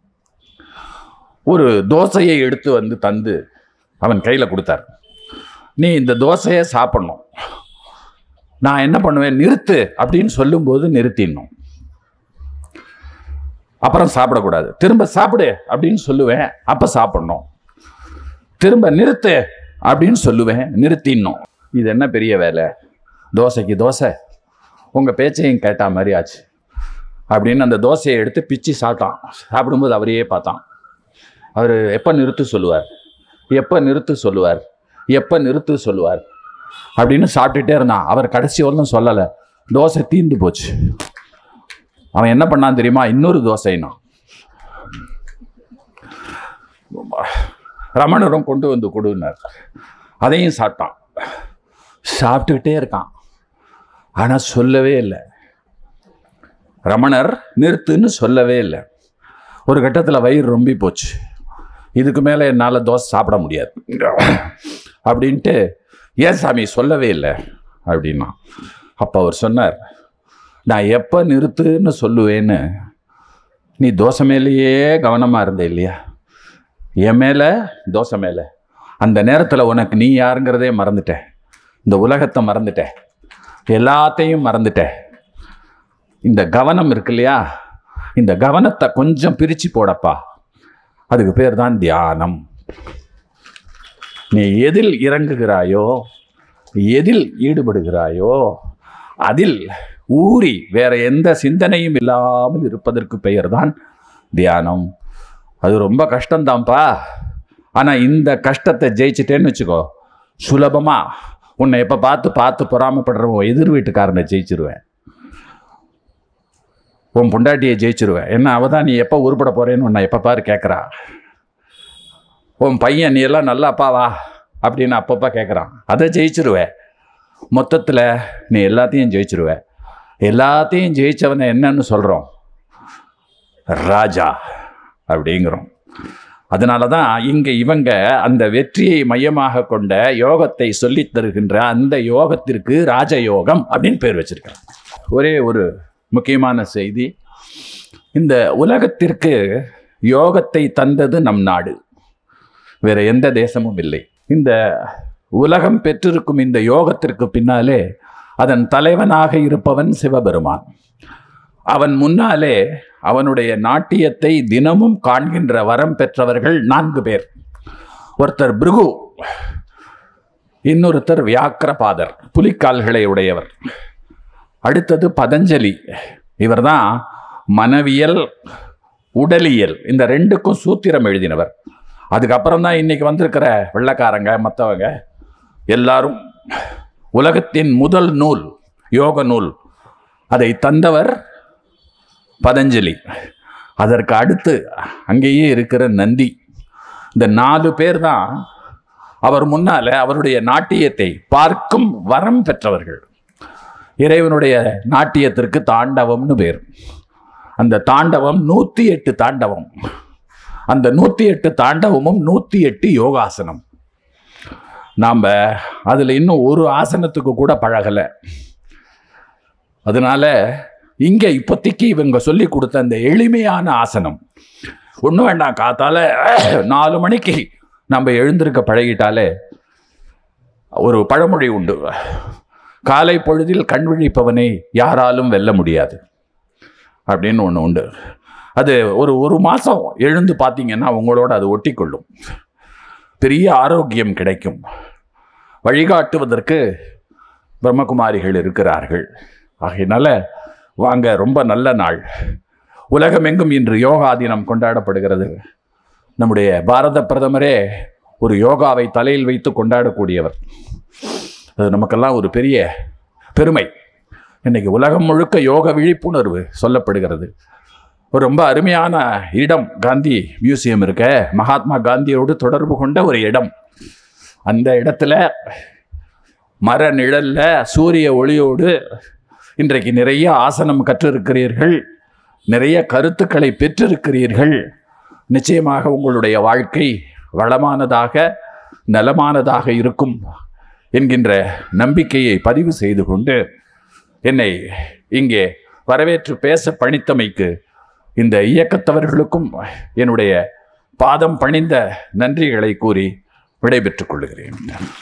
ஒரு தோசையை எடுத்து வந்து தந்து அவன் கையில் கொடுத்தார் நீ இந்த தோசையை சாப்பிடணும் நான் என்ன பண்ணுவேன் நிறுத்து அப்படின்னு சொல்லும்போது நிறுத்திடணும் அப்புறம் சாப்பிடக்கூடாது திரும்ப சாப்பிடு அப்படின்னு சொல்லுவேன் அப்போ சாப்பிடணும் திரும்ப நிறுத்து அப்படின்னு சொல்லுவேன் நிறுத்திடணும் இது என்ன பெரிய வேலை தோசைக்கு தோசை உங்கள் பேச்சையும் கேட்டா மாதிரி ஆச்சு அப்படின்னு அந்த தோசையை எடுத்து பிச்சு சாப்பிட்டான் சாப்பிடும்போது அவரையே பார்த்தான் அவர் எப்போ நிறுத்து சொல்லுவார் எப்போ நிறுத்து சொல்லுவார் எப்போ நிறுத்து சொல்லுவார் அப்படின்னு சாப்பிட்டுட்டே இருந்தான் அவர் கடைசி வரலும் சொல்லலை தோசை தீந்து போச்சு அவன் என்ன பண்ணான் தெரியுமா இன்னொரு தோசைனா ரமணரும் கொண்டு வந்து கொடுனார் அதையும் சாப்பிட்டான் சாப்பிட்டுக்கிட்டே இருக்கான் ஆனால் சொல்லவே இல்லை ரமணர் நிறுத்துன்னு சொல்லவே இல்லை ஒரு கட்டத்தில் வயிறு ரொம்பி போச்சு இதுக்கு மேலே என்னால் தோசை சாப்பிட முடியாது அப்படின்ட்டு ஏன் சாமி சொல்லவே இல்லை அப்படின்னா அப்போ அவர் சொன்னார் நான் எப்போ நிறுத்துன்னு சொல்லுவேன்னு நீ தோசை மேலேயே கவனமாக இருந்த இல்லையா என் மேலே தோசை மேலே அந்த நேரத்தில் உனக்கு நீ யாருங்கிறதே மறந்துட்டேன் இந்த உலகத்தை மறந்துட்டேன் எல்லாத்தையும் மறந்துட்டேன் இந்த கவனம் இருக்கு இல்லையா இந்த கவனத்தை கொஞ்சம் பிரித்து போடப்பா அதுக்கு பேர் தான் தியானம் நீ எதில் இறங்குகிறாயோ எதில் ஈடுபடுகிறாயோ அதில் ஊறி வேற எந்த சிந்தனையும் இல்லாமல் இருப்பதற்கு பெயர் தான் தியானம் அது ரொம்ப கஷ்டம்தான்ப்பா ஆனால் இந்த கஷ்டத்தை ஜெயிச்சிட்டேன்னு வச்சுக்கோ சுலபமாக உன்னை எப்போ பார்த்து பார்த்து பொறாமப்படுற உன் எதிர் வீட்டுக்காரனை ஜெயிச்சிருவேன் உன் பொண்டாட்டியை ஜெயிச்சிருவேன் என்ன அவ தான் நீ எப்போ உருப்பட போறேன்னு உன்னை எப்போ பாரு கேட்குறா உன் பையன் நீ எல்லாம் நல்லா அப்பாவா அப்படின்னு அப்பப்போ கேட்குறான் அதை ஜெயிச்சிருவேன் மொத்தத்தில் நீ எல்லாத்தையும் ஜெயிச்சிருவ எல்லாத்தையும் ஜெயிச்சவனை என்னன்னு சொல்கிறோம் ராஜா அப்படிங்கிறோம் அதனால தான் இங்கே இவங்க அந்த வெற்றியை மையமாக கொண்ட யோகத்தை சொல்லித் தருகின்ற அந்த யோகத்திற்கு ராஜயோகம் அப்படின்னு பேர் வச்சிருக்காங்க ஒரே ஒரு முக்கியமான செய்தி இந்த உலகத்திற்கு யோகத்தை தந்தது நம் நாடு வேற எந்த தேசமும் இல்லை இந்த உலகம் பெற்றிருக்கும் இந்த யோகத்திற்கு பின்னாலே அதன் தலைவனாக இருப்பவன் சிவபெருமான் அவன் முன்னாலே அவனுடைய நாட்டியத்தை தினமும் காண்கின்ற வரம் பெற்றவர்கள் நான்கு பேர் ஒருத்தர் பிருகு இன்னொருத்தர் வியாக்கிரபாதர் புலிக்கால்களை உடையவர் அடுத்தது பதஞ்சலி இவர்தான் மனவியல் உடலியல் இந்த ரெண்டுக்கும் சூத்திரம் எழுதினவர் அதுக்கப்புறம் தான் இன்னைக்கு வந்திருக்கிற வெள்ளக்காரங்க மற்றவங்க எல்லாரும் உலகத்தின் முதல் நூல் யோக நூல் அதை தந்தவர் பதஞ்சலி அதற்கு அடுத்து அங்கேயே இருக்கிற நந்தி இந்த நாலு பேர் தான் அவர் முன்னால அவருடைய நாட்டியத்தை பார்க்கும் வரம் பெற்றவர்கள் இறைவனுடைய நாட்டியத்திற்கு தாண்டவம்னு பேர் அந்த தாண்டவம் நூற்றி எட்டு தாண்டவம் அந்த நூற்றி எட்டு தாண்டவமும் நூற்றி எட்டு யோகாசனம் நாம் அதில் இன்னும் ஒரு ஆசனத்துக்கு கூட பழகலை அதனால இங்கே இப்போதைக்கு இவங்க சொல்லி கொடுத்த அந்த எளிமையான ஆசனம் ஒன்றும் வேண்டாம் காத்தால நாலு மணிக்கு நம்ம எழுந்திருக்க பழகிட்டாலே ஒரு பழமொழி உண்டு காலை பொழுதில் கண் விழிப்பவனை யாராலும் வெல்ல முடியாது அப்படின்னு ஒன்று உண்டு அது ஒரு ஒரு மாதம் எழுந்து பார்த்தீங்கன்னா உங்களோட அது ஒட்டிக்கொள்ளும் பெரிய ஆரோக்கியம் கிடைக்கும் வழிகாட்டுவதற்கு பிரம்மகுமாரிகள் இருக்கிறார்கள் ஆகையினால வாங்க ரொம்ப நல்ல நாள் உலகமெங்கும் இன்று யோகா தினம் கொண்டாடப்படுகிறது நம்முடைய பாரத பிரதமரே ஒரு யோகாவை தலையில் வைத்து கொண்டாடக்கூடியவர் அது நமக்கெல்லாம் ஒரு பெரிய பெருமை இன்னைக்கு உலகம் முழுக்க யோக விழிப்புணர்வு சொல்லப்படுகிறது ஒரு ரொம்ப அருமையான இடம் காந்தி மியூசியம் இருக்க மகாத்மா காந்தியோடு தொடர்பு கொண்ட ஒரு இடம் அந்த இடத்துல மர நிழல்ல சூரிய ஒளியோடு இன்றைக்கு நிறைய ஆசனம் கற்றிருக்கிறீர்கள் நிறைய கருத்துக்களை பெற்றிருக்கிறீர்கள் நிச்சயமாக உங்களுடைய வாழ்க்கை வளமானதாக நலமானதாக இருக்கும் என்கின்ற நம்பிக்கையை பதிவு செய்து கொண்டு என்னை இங்கே வரவேற்று பேச பணித்தமைக்கு இந்த இயக்கத்தவர்களுக்கும் என்னுடைய பாதம் பணிந்த நன்றிகளை கூறி விடைபெற்றுக் கொள்கிறேன்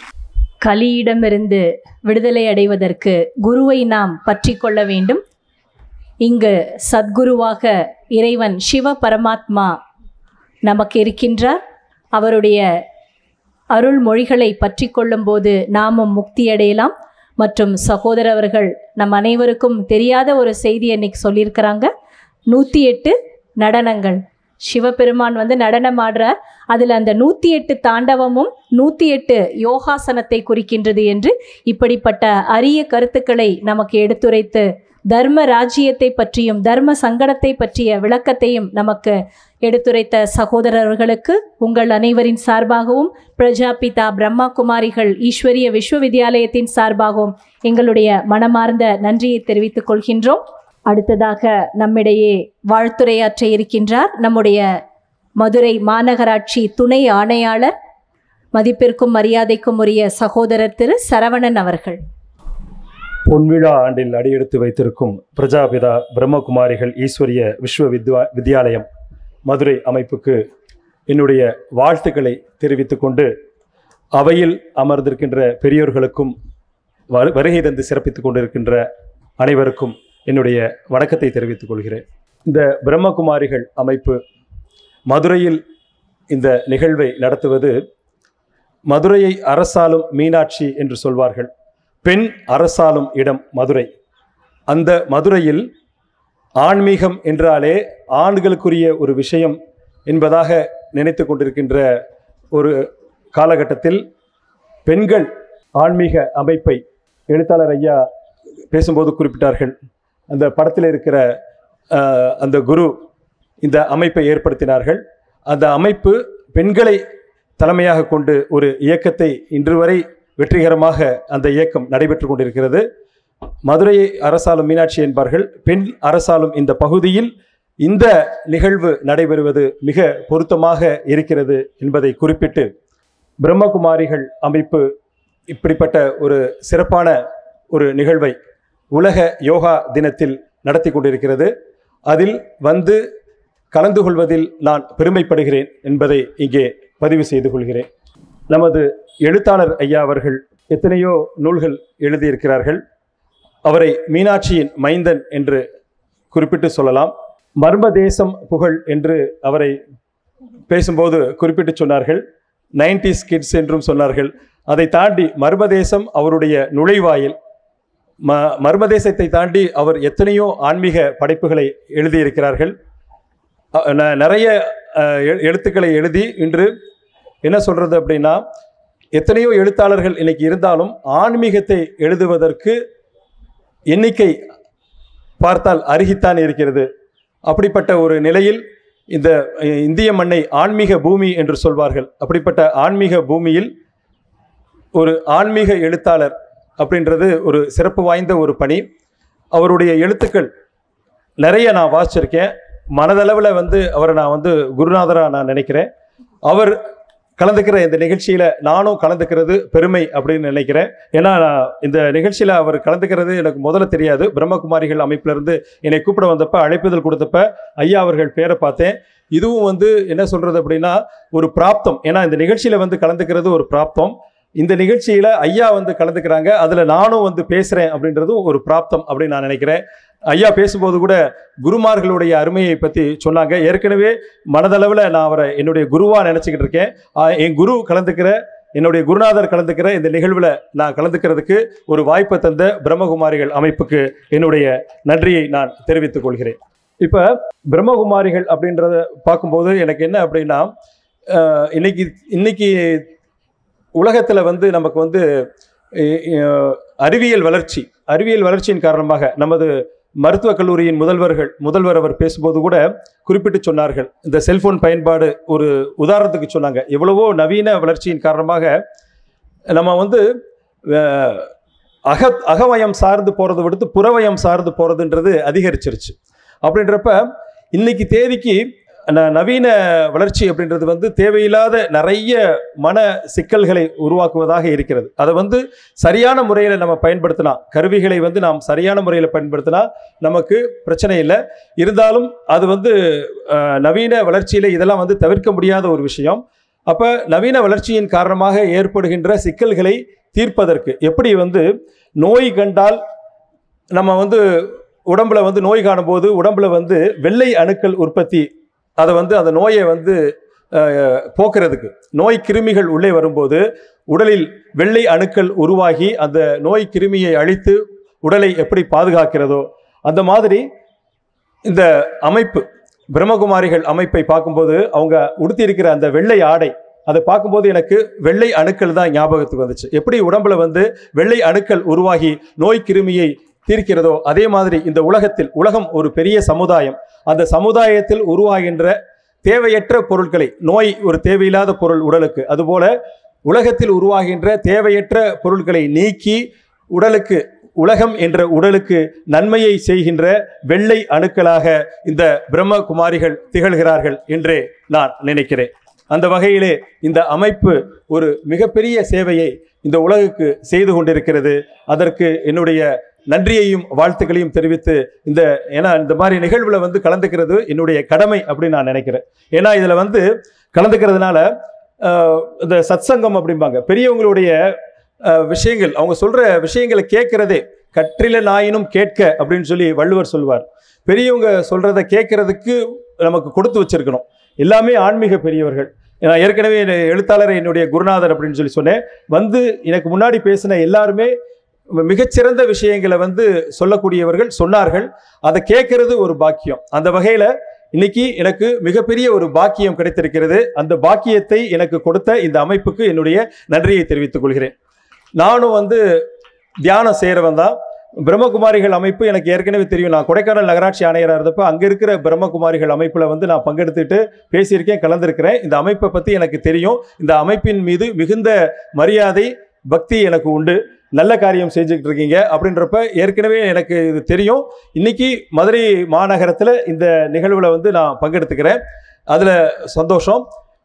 கலியிடமிருந்து விடுதலை அடைவதற்கு குருவை நாம் பற்றி கொள்ள வேண்டும் இங்கு சத்குருவாக இறைவன் சிவ பரமாத்மா நமக்கு இருக்கின்றார் அவருடைய அருள்மொழிகளை பற்றி கொள்ளும்போது நாமும் முக்தி அடையலாம் மற்றும் சகோதரவர்கள் நம் அனைவருக்கும் தெரியாத ஒரு செய்தி இன்னைக்கு சொல்லியிருக்கிறாங்க நூற்றி எட்டு நடனங்கள் சிவபெருமான் வந்து நடனம் ஆடுறார் அதில் அந்த நூற்றி எட்டு தாண்டவமும் நூற்றி எட்டு யோகாசனத்தை குறிக்கின்றது என்று இப்படிப்பட்ட அரிய கருத்துக்களை நமக்கு எடுத்துரைத்து தர்ம ராஜ்யத்தை பற்றியும் தர்ம சங்கடத்தை பற்றிய விளக்கத்தையும் நமக்கு எடுத்துரைத்த சகோதரர்களுக்கு உங்கள் அனைவரின் சார்பாகவும் பிரஜாபிதா பிரம்மா குமாரிகள் ஈஸ்வரிய விஸ்வவித்யாலயத்தின் சார்பாகவும் எங்களுடைய மனமார்ந்த நன்றியை தெரிவித்துக் கொள்கின்றோம் அடுத்ததாக நம்மிடையே வாழ்த்துரையாற்ற இருக்கின்றார் நம்முடைய மதுரை மாநகராட்சி துணை ஆணையாளர் மதிப்பிற்கும் மரியாதைக்கும் உரிய சகோதரர் திரு சரவணன் அவர்கள் பொன்விழா ஆண்டில் அடியெடுத்து வைத்திருக்கும் பிரஜாபிதா பிரம்மகுமாரிகள் ஈஸ்வரிய விஸ்வ வித்வா வித்யாலயம் மதுரை அமைப்புக்கு என்னுடைய வாழ்த்துக்களை தெரிவித்துக் கொண்டு அவையில் அமர்ந்திருக்கின்ற பெரியோர்களுக்கும் வரு- வருகை தந்து சிறப்பித்துக் கொண்டிருக்கின்ற அனைவருக்கும் என்னுடைய வணக்கத்தை தெரிவித்துக் கொள்கிறேன் இந்த பிரம்மகுமாரிகள் அமைப்பு மதுரையில் இந்த நிகழ்வை நடத்துவது மதுரையை அரசாலும் மீனாட்சி என்று சொல்வார்கள் பெண் அரசாலும் இடம் மதுரை அந்த மதுரையில் ஆன்மீகம் என்றாலே ஆண்களுக்குரிய ஒரு விஷயம் என்பதாக நினைத்து கொண்டிருக்கின்ற ஒரு காலகட்டத்தில் பெண்கள் ஆன்மீக அமைப்பை எழுத்தாளர் ஐயா பேசும்போது குறிப்பிட்டார்கள் அந்த படத்தில் இருக்கிற அஹ், அந்த குரு இந்த அமைப்பை ஏற்படுத்தினார்கள் அந்த அமைப்பு பெண்களை தலைமையாக கொண்டு ஒரு இயக்கத்தை இன்று வரை வெற்றிகரமாக அந்த இயக்கம் நடைபெற்று கொண்டிருக்கிறது மதுரையை அரசாலும் மீனாட்சி என்பார்கள் பெண் அரசாலும் இந்த பகுதியில் இந்த நிகழ்வு நடைபெறுவது மிக பொருத்தமாக இருக்கிறது என்பதை குறிப்பிட்டு பிரம்மகுமாரிகள் அமைப்பு இப்படிப்பட்ட ஒரு சிறப்பான ஒரு நிகழ்வை உலக யோகா தினத்தில் நடத்தி கொண்டிருக்கிறது அதில் வந்து கலந்து கொள்வதில் நான் பெருமைப்படுகிறேன் என்பதை இங்கே பதிவு செய்து கொள்கிறேன் நமது எழுத்தாளர் ஐயா அவர்கள் எத்தனையோ நூல்கள் எழுதியிருக்கிறார்கள் அவரை மீனாட்சியின் மைந்தன் என்று குறிப்பிட்டு சொல்லலாம் மர்ம தேசம் புகழ் என்று அவரை பேசும்போது குறிப்பிட்டு சொன்னார்கள் 90s கிட்ஸ் என்றும் சொன்னார்கள் அதை தாண்டி மர்மதேசம் அவருடைய நுழைவாயில் ம மர்மதேசத்தை தாண்டி அவர் எத்தனையோ ஆன்மீக படைப்புகளை எழுதியிருக்கிறார்கள் அ- ந- நிறைய அஹ், எழு- எழுத்துக்களை எழுதி இன்று என்ன சொல்றது அப்படின்னா எத்தனையோ எழுத்தாளர்கள் இன்னைக்கு இருந்தாலும் ஆன்மீகத்தை எழுதுவதற்கு எண்ணிக்கை பார்த்தால் அருகித்தான் இருக்கிறது அப்படிப்பட்ட ஒரு நிலையில் இந்த அஹ், இந்திய மண்ணை ஆன்மீக பூமி என்று சொல்வார்கள் அப்படிப்பட்ட ஆன்மீக பூமியில் ஒரு ஆன்மீக எழுத்தாளர் அப்படின்றது ஒரு சிறப்பு வாய்ந்த ஒரு பணி அவருடைய எழுத்துக்கள் நிறைய நான் வாசிச்சிருக்கேன் மனதளவில் வந்து அவரை நான் வந்து குருநாதராக நான் நினைக்கிறேன் அவர் கலந்துக்கிற இந்த நிகழ்ச்சியில் நானும் கலந்துக்கிறது பெருமை அப்படின்னு நினைக்கிறேன் ஏன்னா நான் இந்த நிகழ்ச்சியில் அவர் கலந்துக்கிறது எனக்கு முதல்ல தெரியாது பிரம்மகுமாரிகள் அமைப்பிலிருந்து என்னை கூப்பிட வந்தப்ப அழைப்புதல் கொடுத்தப்ப ஐயா அவர்கள் பேரை பார்த்தேன் இதுவும் வந்து என்ன சொல்றது அப்படின்னா ஒரு பிராப்தம் ஏன்னா இந்த நிகழ்ச்சியில் வந்து கலந்துக்கிறது ஒரு பிராப்தம் இந்த நிகழ்ச்சியில ஐயா வந்து கலந்துக்கிறாங்க அதுல நானும் வந்து பேசுறேன் அப்படின்றதும் ஒரு பிராப்தம் அப்படின்னு நான் நினைக்கிறேன் ஐயா பேசும்போது கூட குருமார்களுடைய அருமையை பத்தி சொன்னாங்க ஏற்கனவே மனதளவில் நான் அவரை என்னுடைய குருவா நினைச்சுக்கிட்டு இருக்கேன் ஆஹ் என் குரு கலந்துக்கிற என்னுடைய குருநாதர் கலந்துக்கிற இந்த நிகழ்வில் நான் கலந்துக்கிறதுக்கு ஒரு வாய்ப்பை தந்த பிரம்மகுமாரிகள் அமைப்புக்கு என்னுடைய நன்றியை நான் தெரிவித்துக் கொள்கிறேன் இப்போ பிரம்மகுமாரிகள் அப்படின்றத பார்க்கும்போது எனக்கு என்ன அப்படின்னா அஹ், இன்னைக்கு இன்னைக்கு உலகத்தில் வந்து நமக்கு வந்து அஹ், அஹ், அறிவியல் வளர்ச்சி அறிவியல் வளர்ச்சியின் காரணமாக நமது மருத்துவக் கல்லூரியின் முதல்வர்கள் முதல்வர் அவர் பேசும்போது கூட குறிப்பிட்டு சொன்னார்கள் இந்த செல்போன் பயன்பாடு ஒரு உதாரணத்துக்கு சொன்னாங்க எவ்வளவோ நவீன வளர்ச்சியின் காரணமாக நம்ம வந்து அஹ், அக அகவயம் சார்ந்து போகிறத விடுத்து புறவயம் சார்ந்து போகிறதுன்றது அதிகரிச்சிருச்சு அப்படின்றப்ப இன்னைக்கு தேதிக்கு ந- நவீன வளர்ச்சி அப்படின்றது வந்து தேவையில்லாத நிறைய மன சிக்கல்களை உருவாக்குவதாக இருக்கிறது அதை வந்து சரியான முறையில் நம்ம பயன்படுத்தினா கருவிகளை வந்து நாம் சரியான முறையில் பயன்படுத்தினா நமக்கு பிரச்சனை இல்லை இருந்தாலும் அது வந்து அஹ், நவீன வளர்ச்சியில் இதெல்லாம் வந்து தவிர்க்க முடியாத ஒரு விஷயம் அப்போ நவீன வளர்ச்சியின் காரணமாக ஏற்படுகின்ற சிக்கல்களை தீர்ப்பதற்கு எப்படி வந்து நோய் கண்டால் நம்ம வந்து உடம்புல வந்து நோய் காணும்போது உடம்புல வந்து வெள்ளை அணுக்கள் உற்பத்தி அதை வந்து அந்த நோயை வந்து அஹ், போக்குறதுக்கு நோய் கிருமிகள் உள்ளே வரும்போது உடலில் வெள்ளை அணுக்கள் உருவாகி அந்த நோய் கிருமியை அழித்து உடலை எப்படி பாதுகாக்கிறதோ அந்த மாதிரி இந்த அமைப்பு பிரம்மகுமாரிகள் அமைப்பை பார்க்கும்போது அவங்க உடுத்தி இருக்கிற அந்த வெள்ளை ஆடை அதை பார்க்கும்போது எனக்கு வெள்ளை அணுக்கள் தான் ஞாபகத்துக்கு வந்துச்சு எப்படி உடம்புல வந்து வெள்ளை அணுக்கள் உருவாகி நோய் கிருமியை தீர்க்கிறதோ அதே மாதிரி இந்த உலகத்தில் உலகம் ஒரு பெரிய சமுதாயம் அந்த சமுதாயத்தில் உருவாகின்ற தேவையற்ற பொருட்களை நோய் ஒரு தேவையில்லாத பொருள் உடலுக்கு அதுபோல உலகத்தில் உருவாகின்ற தேவையற்ற பொருட்களை நீக்கி உடலுக்கு உலகம் என்ற உடலுக்கு நன்மையை செய்கின்ற வெள்ளை அணுக்களாக இந்த பிரம்ம குமாரிகள் திகழ்கிறார்கள் என்றே நான் நினைக்கிறேன் அந்த வகையிலே இந்த அமைப்பு ஒரு மிகப்பெரிய சேவையை இந்த உலகுக்கு செய்து கொண்டிருக்கிறது அதற்கு என்னுடைய நன்றியையும் வாழ்த்துக்களையும் தெரிவித்து இந்த ஏன்னா இந்த மாதிரி நிகழ்வுல வந்து கலந்துக்கிறது என்னுடைய கடமை அப்படின்னு நான் நினைக்கிறேன் ஏன்னா இதுல வந்து கலந்துக்கிறதுனால ஆஹ், இந்த சத்சங்கம் அப்படிம்பாங்க பெரியவங்களுடைய ஆஹ், விஷயங்கள் அவங்க சொல்ற விஷயங்களை கேட்கறதே கற்றில நாயினும் கேட்க அப்படின்னு சொல்லி வள்ளுவர் சொல்வார் பெரியவங்க சொல்றத கேட்கறதுக்கு நமக்கு கொடுத்து வச்சிருக்கணும் எல்லாமே ஆன்மீக பெரியவர்கள் நான் ஏற்கனவே என்னை எழுத்தாளர் என்னுடைய குருநாதர் அப்படின்னு சொல்லி சொன்னேன் வந்து எனக்கு முன்னாடி பேசின எல்லாருமே மிகச்சிறந்த விஷயங்களை வந்து சொல்லக்கூடியவர்கள் சொன்னார்கள் அதை கேட்கறது ஒரு பாக்கியம் அந்த வகையில இன்னைக்கு எனக்கு மிகப்பெரிய ஒரு பாக்கியம் கிடைத்திருக்கிறது அந்த பாக்கியத்தை எனக்கு கொடுத்த இந்த அமைப்புக்கு என்னுடைய நன்றியை தெரிவித்துக் கொள்கிறேன் நானும் வந்து தியானம் செய்கிறவன் தான் பிரம்மகுமாரிகள் அமைப்பு எனக்கு ஏற்கனவே தெரியும் நான் கொடைக்கானல் நகராட்சி ஆணையராக இருந்தப்போ அங்கே இருக்கிற பிரம்மகுமாரிகள் அமைப்பில் வந்து நான் பங்கெடுத்துட்டு பேசியிருக்கேன் கலந்திருக்கிறேன் இந்த அமைப்பை பற்றி எனக்கு தெரியும் இந்த அமைப்பின் மீது மிகுந்த மரியாதை பக்தி எனக்கு உண்டு நல்ல காரியம் செஞ்சுக்கிட்டு இருக்கீங்க அப்படின்றப்ப ஏற்கனவே எனக்கு இது தெரியும் இன்னைக்கு மதுரை மாநகரத்தில் இந்த நிகழ்வில் வந்து நான் பங்கெடுத்துக்கிறேன் அதில் சந்தோஷம்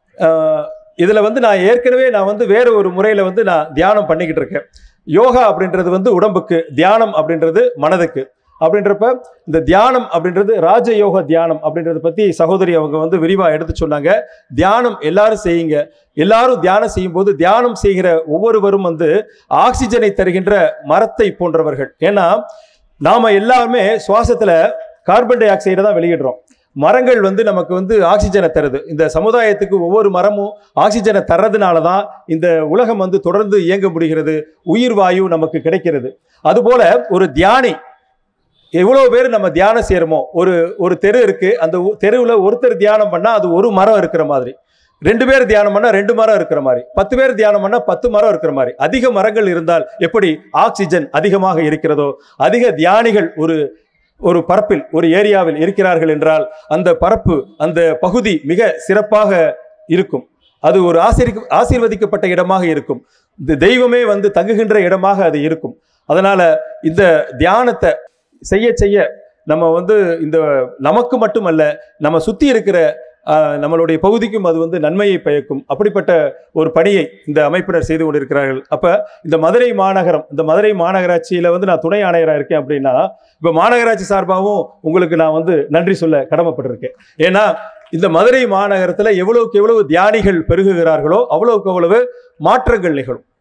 இதில் வந்து நான் ஏற்கனவே நான் வந்து வேற ஒரு முறையில் வந்து நான் தியானம் பண்ணிக்கிட்டு இருக்கேன் யோகா அப்படின்றது வந்து உடம்புக்கு தியானம் அப்படின்றது மனதுக்கு அப்படின்றப்ப இந்த தியானம் அப்படின்றது ராஜயோக தியானம் அப்படின்றத பற்றி சகோதரி அவங்க வந்து விரிவாக எடுத்து சொன்னாங்க தியானம் எல்லாரும் செய்யுங்க எல்லாரும் தியானம் செய்யும்போது தியானம் செய்கிற ஒவ்வொருவரும் வந்து ஆக்சிஜனை தருகின்ற மரத்தை போன்றவர்கள் ஏன்னா நாம எல்லாருமே சுவாசத்துல கார்பன் டை ஆக்சைடை தான் வெளியிடுறோம் மரங்கள் வந்து நமக்கு வந்து ஆக்சிஜனை தருது இந்த சமுதாயத்துக்கு ஒவ்வொரு மரமும் ஆக்சிஜனை தர்றதுனால தான் இந்த உலகம் வந்து தொடர்ந்து இயங்க முடிகிறது உயிர் வாயு நமக்கு கிடைக்கிறது அதுபோல ஒரு தியானி எவ்வளவு பேர் நம்ம தியானம் செய்யறோமோ ஒரு ஒரு தெரு இருக்கு அந்த ஊ- தெருவுல ஒருத்தர் தியானம் பண்ணா அது ஒரு மரம் இருக்கிற மாதிரி ரெண்டு பேர் தியானம் பண்ணா ரெண்டு மரம் இருக்கிற மாதிரி பத்து பேர் தியானம் பண்ணா பத்து மரம் இருக்கிற மாதிரி அதிக மரங்கள் இருந்தால் எப்படி ஆக்சிஜன் அதிகமாக இருக்கிறதோ அதிக தியானிகள் ஒரு ஒரு பரப்பில் ஒரு ஏரியாவில் இருக்கிறார்கள் என்றால் அந்த பரப்பு அந்த பகுதி மிக சிறப்பாக இருக்கும் அது ஒரு ஆசிரி ஆசீர்வதிக்கப்பட்ட இடமாக இருக்கும் இந்த தெய்வமே வந்து தங்குகின்ற இடமாக அது இருக்கும் அதனால இந்த தியானத்தை செய்ய செய்ய நம்ம வந்து இந்த நமக்கு மட்டுமல்ல நம்ம சுத்தி இருக்கிற ஆஹ், நம்மளுடைய பகுதிக்கும் அது வந்து நன்மையை பயக்கும் அப்படிப்பட்ட ஒரு பணியை இந்த அமைப்பினர் செய்து கொண்டிருக்கிறார்கள் அப்ப இந்த மதுரை மாநகரம் இந்த மதுரை மாநகராட்சியில வந்து நான் துணை ஆணையராக இருக்கேன் அப்படின்னா இப்ப மாநகராட்சி சார்பாகவும் உங்களுக்கு நான் வந்து நன்றி சொல்ல கடமைப்பட்டிருக்கேன் ஏன்னா இந்த மதுரை மாநகரத்துல எவ்வளவுக்கு எவ்வளவு தியானிகள் பெருகுகிறார்களோ அவ்வளவுக்கு அவ்வளவு மாற்றங்கள் நிகழும்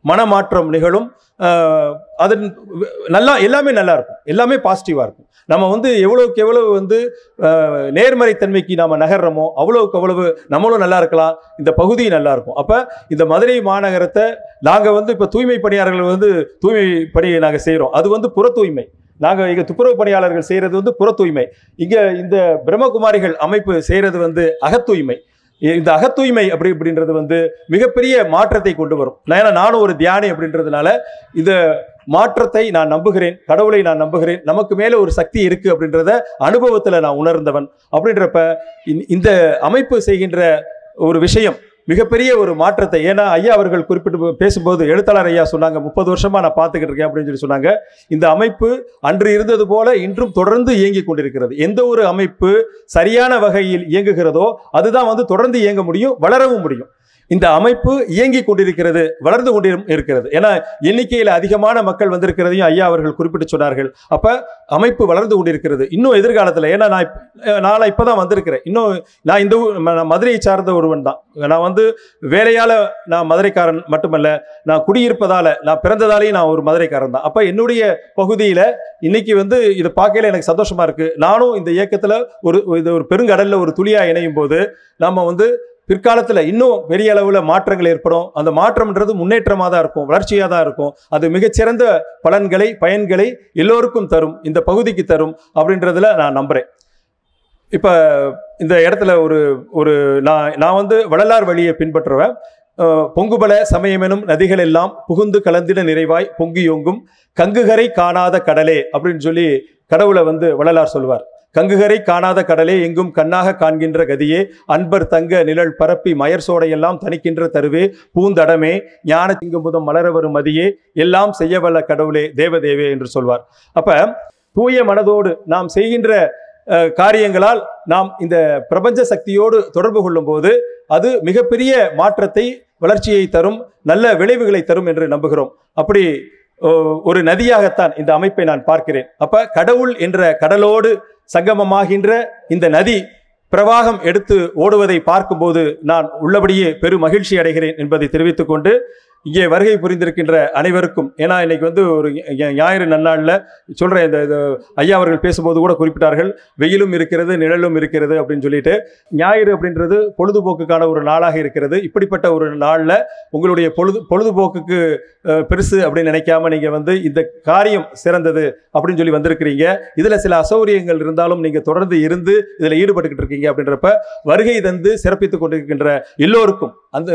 மனமாற்றம் நிகழும் ஆஹ், அது நல்லா எல்லாமே நல்லா இருக்கும் எல்லாமே பாசிட்டிவாக இருக்கும் நம்ம வந்து எவ்வளவுக்கு எவ்வளவு வந்து ஆஹ், நேர்மறைத்தன்மைக்கு நாம் நகர்றோமோ அவ்வளவுக்கு அவ்வளவு நம்மளும் நல்லா இருக்கலாம் இந்த பகுதி நல்லா இருக்கும் அப்போ இந்த மதுரை மாநகரத்தை நாங்கள் வந்து இப்போ தூய்மை பணியாளர்கள் வந்து தூய்மை பணியை நாங்கள் செய்கிறோம் அது வந்து புற தூய்மை நாங்கள் இங்கே துப்புரவு பணியாளர்கள் செய்கிறது வந்து புற தூய்மை இங்கே இந்த பிரம்மகுமாரிகள் அமைப்பு செய்கிறது வந்து அகத்தூய்மை இந்த அகத்தூய்மை அப்படி அப்படின்றது வந்து மிகப்பெரிய மாற்றத்தை கொண்டு வரும் நான் ஏன்னா நானும் ஒரு தியானி அப்படின்றதுனால இந்த மாற்றத்தை நான் நம்புகிறேன் கடவுளை நான் நம்புகிறேன் நமக்கு மேலே ஒரு சக்தி இருக்கு அப்படின்றத அனுபவத்தில் நான் உணர்ந்தவன் அப்படின்றப்ப இந்த- இந்த அமைப்பு செய்கின்ற ஒரு விஷயம் மிகப்பெரிய ஒரு மாற்றத்தை ஏன்னா ஐயா அவர்கள் குறிப்பிட்டு பேசும்போது எழுத்தாளர் ஐயா சொன்னாங்க முப்பது வருஷமா நான் பார்த்துக்கிட்டு இருக்கேன் அப்படின்னு சொல்லி சொன்னாங்க இந்த அமைப்பு அன்று இருந்தது போல இன்றும் தொடர்ந்து இயங்கிக் கொண்டிருக்கிறது எந்த ஒரு அமைப்பு சரியான வகையில் இயங்குகிறதோ அதுதான் வந்து தொடர்ந்து இயங்க முடியும் வளரவும் முடியும் இந்த அமைப்பு இயங்கிக் கொண்டிருக்கிறது வளர்ந்து கொண்டு இருக்கிறது ஏன்னா எண்ணிக்கையில் அதிகமான மக்கள் வந்திருக்கிறதையும் ஐயா அவர்கள் குறிப்பிட்டு சொன்னார்கள் அப்ப அமைப்பு வளர்ந்து கொண்டிருக்கிறது இன்னும் எதிர்காலத்தில் ஏன்னா நான் இப்ப- நான் இப்பதான் வந்திருக்கிறேன் இன்னும் நான் இந்த ஊர் ம- நான் மதுரையை சார்ந்த ஒருவன் தான் நான் வந்து வேலையால நான் மதுரைக்காரன் மட்டுமல்ல நான் குடியிருப்பதால நான் பிறந்ததாலேயும் நான் ஒரு மதுரைக்காரன் தான் அப்ப என்னுடைய பகுதியில இன்னைக்கு வந்து இதை பார்க்கையில எனக்கு சந்தோஷமா இருக்கு நானும் இந்த இயக்கத்துல ஒரு இது ஒரு பெருங்கடல்ல ஒரு துளியா இணையும் போது நம்ம வந்து பிற்காலத்தில் இன்னும் பெரிய அளவில் மாற்றங்கள் ஏற்படும் அந்த மாற்றம்ன்றது முன்னேற்றமாக தான் இருக்கும் வளர்ச்சியாக தான் இருக்கும் அது மிகச்சிறந்த பலன்களை பயன்களை எல்லோருக்கும் தரும் இந்த பகுதிக்கு தரும் அப்படின்றதுல நான் நம்புகிறேன் இப்போ இந்த இடத்துல ஒரு ஒரு நான் நான் வந்து வள்ளலார் வழியை பின்பற்றுவேன் அஹ், பொங்குபல சமயமெனும் நதிகள் எல்லாம் புகுந்து கலந்திட நிறைவாய் பொங்கியோங்கும் கங்குகரை காணாத கடலே அப்படின்னு சொல்லி கடவுளை வந்து வள்ளலார் சொல்வார் கங்குகரை காணாத கடலே எங்கும் கண்ணாக காண்கின்ற கதியே அன்பர் தங்க நிழல் பரப்பி மயர் சோடையெல்லாம் தணிக்கின்ற தருவே பூந்தடமே ஞான திங்குமுதம் மலர வரும் மதியே எல்லாம் செய்யவல்ல கடவுளே தேவதேவே என்று சொல்வார் அப்ப தூய மனதோடு நாம் செய்கின்ற அஹ், காரியங்களால் நாம் இந்த பிரபஞ்ச சக்தியோடு தொடர்பு கொள்ளும்போது அது மிகப்பெரிய மாற்றத்தை வளர்ச்சியை தரும் நல்ல விளைவுகளை தரும் என்று நம்புகிறோம் அப்படி ஓ, ஒரு நதியாகத்தான் இந்த அமைப்பை நான் பார்க்கிறேன் அப்ப கடவுள் என்ற கடலோடு சங்கமமாகின்ற இந்த நதி பிரவாகம் எடுத்து ஓடுவதை பார்க்கும்போது நான் உள்ளபடியே பெரும் மகிழ்ச்சி அடைகிறேன் என்பதை தெரிவித்துக் கொண்டு இங்கே வருகை புரிந்திருக்கின்ற அனைவருக்கும் ஏன்னா இன்னைக்கு வந்து ஒரு ஞா- ஞாயிறு நன்னாளில் சொல்கிறேன் இந்த இது ஐயா அவர்கள் பேசும்போது கூட குறிப்பிட்டார்கள் வெயிலும் இருக்கிறது நிழலும் இருக்கிறது அப்படின்னு சொல்லிட்டு ஞாயிறு அப்படின்றது பொழுதுபோக்குக்கான ஒரு நாளாக இருக்கிறது இப்படிப்பட்ட ஒரு நாளில் உங்களுடைய பொழுது பொழுதுபோக்குக்கு அஹ், பெருசு அப்படின்னு நினைக்காம நீங்கள் வந்து இந்த காரியம் சிறந்தது அப்படின்னு சொல்லி வந்திருக்கிறீங்க இதில் சில அசௌகரியங்கள் இருந்தாலும் நீங்கள் தொடர்ந்து இருந்து இதில் ஈடுபட்டுக்கிட்டு இருக்கீங்க அப்படின்றப்ப வருகை தந்து சிறப்பித்துக் கொண்டிருக்கின்ற எல்லோருக்கும் அந்த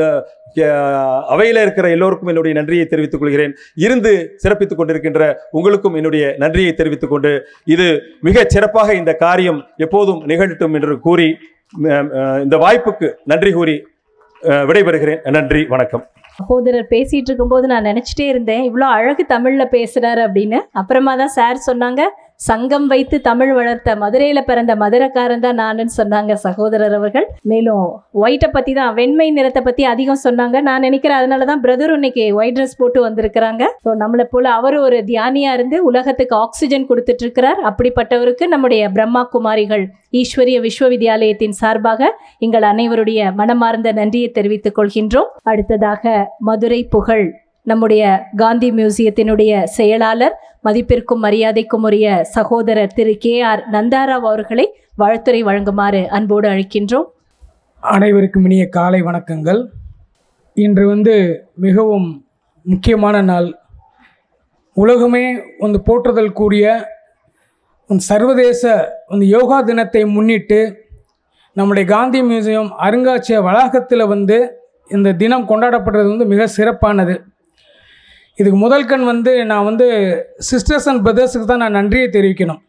அஹ், அவையில் இருக்கிற எல்லோருக்கும் என்னுடைய நன்றியை தெரிவித்துக் கொள்கிறேன் இருந்து சிறப்பித்துக் கொண்டிருக்கின்ற உங்களுக்கும் என்னுடைய நன்றியை தெரிவித்துக் கொண்டு இது மிகச் சிறப்பாக இந்த காரியம் எப்போதும் நிகழட்டும் என்று கூறி அஹ், அஹ், இந்த வாய்ப்புக்கு நன்றி கூறி அஹ், விடைபெறுகிறேன் நன்றி வணக்கம் சகோதரர் பேசிட்டு இருக்கும்போது நான் நினைச்சிட்டே இருந்தேன் இவ்வளோ அழகு தமிழ்ல பேசுறாரு அப்படின்னு அப்புறமா தான் சார் சொன்னாங்க சங்கம் வைத்து தமிழ் வளர்த்த மதுரையில பிறந்த மதுரைக்காரன் தான் நானுன்னு சொன்னாங்க சகோதரர் அவர்கள் மேலும் ஒயிட்டை பத்தி தான் வெண்மை நிறத்தை பத்தி அதிகம் சொன்னாங்க நான் நினைக்கிறேன் அதனால தான் பிரதர் இன்னைக்கு ஒயிட் ட்ரெஸ் போட்டு வந்திருக்கிறாங்க ஸோ நம்மளை போல அவர் ஒரு தியானியா இருந்து உலகத்துக்கு ஆக்சிஜன் கொடுத்துட்டு இருக்கிறார் அப்படிப்பட்டவருக்கு நம்முடைய பிரம்மா குமாரிகள் ஈஸ்வரிய விஸ்வவித்யாலயத்தின் சார்பாக எங்கள் அனைவருடைய மனமார்ந்த நன்றியை தெரிவித்துக் கொள்கின்றோம் அடுத்ததாக மதுரை புகழ் நம்முடைய காந்தி மியூசியத்தினுடைய செயலாளர் மதிப்பிற்கும் மரியாதைக்கும் உரிய சகோதரர் திரு கே ஆர் நந்தாராவ் அவர்களை வாழ்த்துரை வழங்குமாறு அன்போடு அழைக்கின்றோம் அனைவருக்கும் இனிய காலை வணக்கங்கள் இன்று வந்து மிகவும் முக்கியமான நாள் உலகமே வந்து போற்றுதல் கூடிய ஒரு சர்வதேச வந்து யோகா தினத்தை முன்னிட்டு நம்முடைய காந்தி மியூசியம் அருங்காட்சியக வளாகத்தில் வந்து இந்த தினம் கொண்டாடப்படுறது வந்து மிக சிறப்பானது இதுக்கு முதல் கண் வந்து நான் வந்து சிஸ்டர்ஸ் அண்ட் பிரதர்ஸுக்கு தான் நான் நன்றியை தெரிவிக்கணும்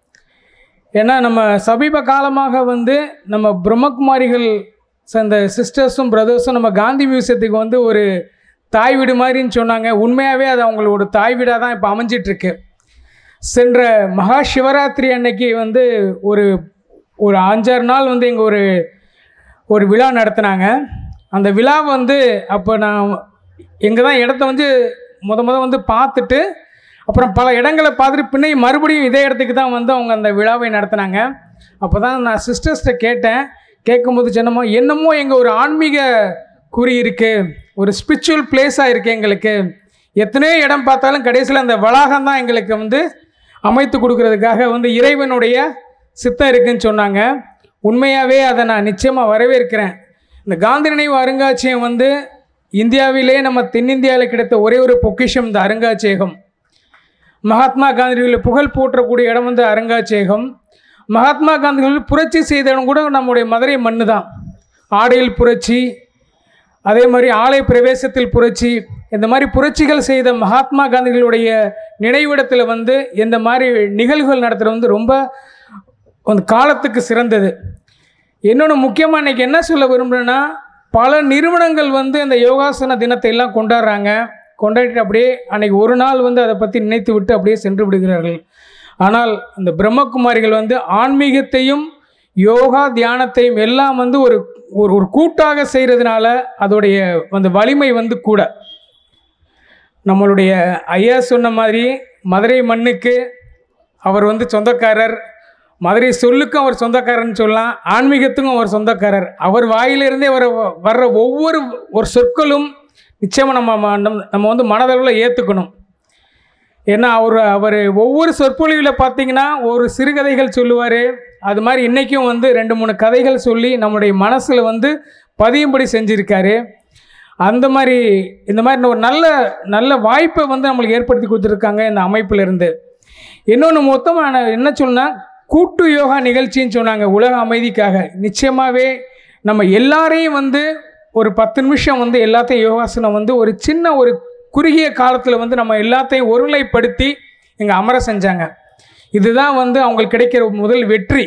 ஏன்னா நம்ம சமீப காலமாக வந்து நம்ம பிரம்மகுமாரிகள் சேர்ந்த சிஸ்டர்ஸும் பிரதர்ஸும் நம்ம காந்தி மியூசியத்துக்கு வந்து ஒரு தாய் வீடு மாதிரின்னு சொன்னாங்க உண்மையாகவே அது அவங்களோட தாய் வீடாக தான் இப்போ அமைஞ்சிட்ருக்கு சென்ற மகா சிவராத்திரி அன்னைக்கு வந்து ஒரு ஒரு அஞ்சாறு நாள் வந்து இங்கே ஒரு ஒரு விழா நடத்தினாங்க அந்த விழா வந்து அப்போ நான் எங்கே தான் இடத்த வந்து முத முத வந்து பார்த்துட்டு அப்புறம் பல இடங்களை பார்த்துட்டு பின்னாடி மறுபடியும் இதே இடத்துக்கு தான் வந்து அவங்க அந்த விழாவை நடத்தினாங்க அப்போ தான் நான் சிஸ்டர்ஸ்கிட்ட கேட்டேன் கேட்கும்போது சொன்னமோ என்னமோ எங்கள் ஒரு ஆன்மீக கூறியிருக்கு ஒரு ஸ்பிரிச்சுவல் பிளேஸாக இருக்குது எங்களுக்கு எத்தனையோ இடம் பார்த்தாலும் கடைசியில் அந்த வளாகம் தான் எங்களுக்கு வந்து அமைத்து கொடுக்கறதுக்காக வந்து இறைவனுடைய சித்தம் இருக்குன்னு சொன்னாங்க உண்மையாகவே அதை நான் நிச்சயமாக வரவேற்கிறேன் இந்த காந்தி நினைவு அருங்காட்சியகம் வந்து இந்தியாவிலே நம்ம தென்னிந்தியாவில் கிடைத்த ஒரே ஒரு பொக்கிஷம் இந்த அருங்காட்சியகம் மகாத்மா காந்திகளை புகழ் போற்றக்கூடிய இடம் வந்து அருங்காட்சியகம் மகாத்மா காந்திகள் புரட்சி செய்த இடம் கூட நம்முடைய மதுரை மண்ணு தான் ஆடையில் புரட்சி அதே மாதிரி ஆலய பிரவேசத்தில் புரட்சி இந்த மாதிரி புரட்சிகள் செய்த மகாத்மா காந்திகளுடைய நினைவிடத்தில் வந்து இந்த மாதிரி நிகழ்வுகள் நடத்துகிறது வந்து ரொம்ப அந்த காலத்துக்கு சிறந்தது இன்னொன்று முக்கியமாக இன்றைக்கி என்ன சொல்ல விரும்புகிறேன்னா பல நிறுவனங்கள் வந்து இந்த யோகாசன தினத்தை எல்லாம் கொண்டாடுறாங்க கொண்டாடிட்டு அப்படியே அன்னைக்கு ஒரு நாள் வந்து அதை பற்றி நினைத்து விட்டு அப்படியே சென்று விடுகிறார்கள் ஆனால் இந்த பிரம்மகுமாரிகள் வந்து ஆன்மீகத்தையும் யோகா தியானத்தையும் எல்லாம் வந்து ஒரு ஒரு ஒரு கூட்டாக செய்கிறதுனால அதோடைய அந்த வலிமை வந்து கூட நம்மளுடைய ஐயா சொன்ன மாதிரி மதுரை மண்ணுக்கு அவர் வந்து சொந்தக்காரர் மதுரை சொல்லுக்கும் அவர் சொந்தக்காரர்னு சொல்லலாம் ஆன்மீகத்துக்கும் அவர் சொந்தக்காரர் அவர் வாயிலிருந்தே வர வர்ற ஒவ்வொரு ஒரு சொற்களும் நிச்சயமாக நம்ம ம- நம்ம நம்ம வந்து மனதளவில் ஏற்றுக்கணும் ஏன்னா அவர் அவர் ஒவ்வொரு சொற்பொழிவில் பார்த்தீங்கன்னா ஒரு சிறுகதைகள் சொல்லுவார் அது மாதிரி இன்றைக்கும் வந்து ரெண்டு மூணு கதைகள் சொல்லி நம்முடைய மனசில் வந்து பதியும்படி செஞ்சுருக்காரு அந்த மாதிரி இந்த மாதிரி ஒரு நல்ல நல்ல வாய்ப்பை வந்து நம்மளுக்கு ஏற்படுத்தி கொடுத்துருக்காங்க இந்த அமைப்புல இருந்து இன்னொன்று மொத்தமாக நான் என்ன சொன்னால் கூட்டு யோகா நிகழ்ச்சின்னு சொன்னாங்க உலக அமைதிக்காக நிச்சயமாகவே நம்ம எல்லாரையும் வந்து ஒரு பத்து நிமிஷம் வந்து எல்லாத்தையும் யோகாசனம் வந்து ஒரு சின்ன ஒரு குறுகிய காலத்தில் வந்து நம்ம எல்லாத்தையும் ஒருநிலைப்படுத்தி இங்கே அமர செஞ்சாங்க இதுதான் வந்து அவங்களுக்கு கிடைக்கிற முதல் வெற்றி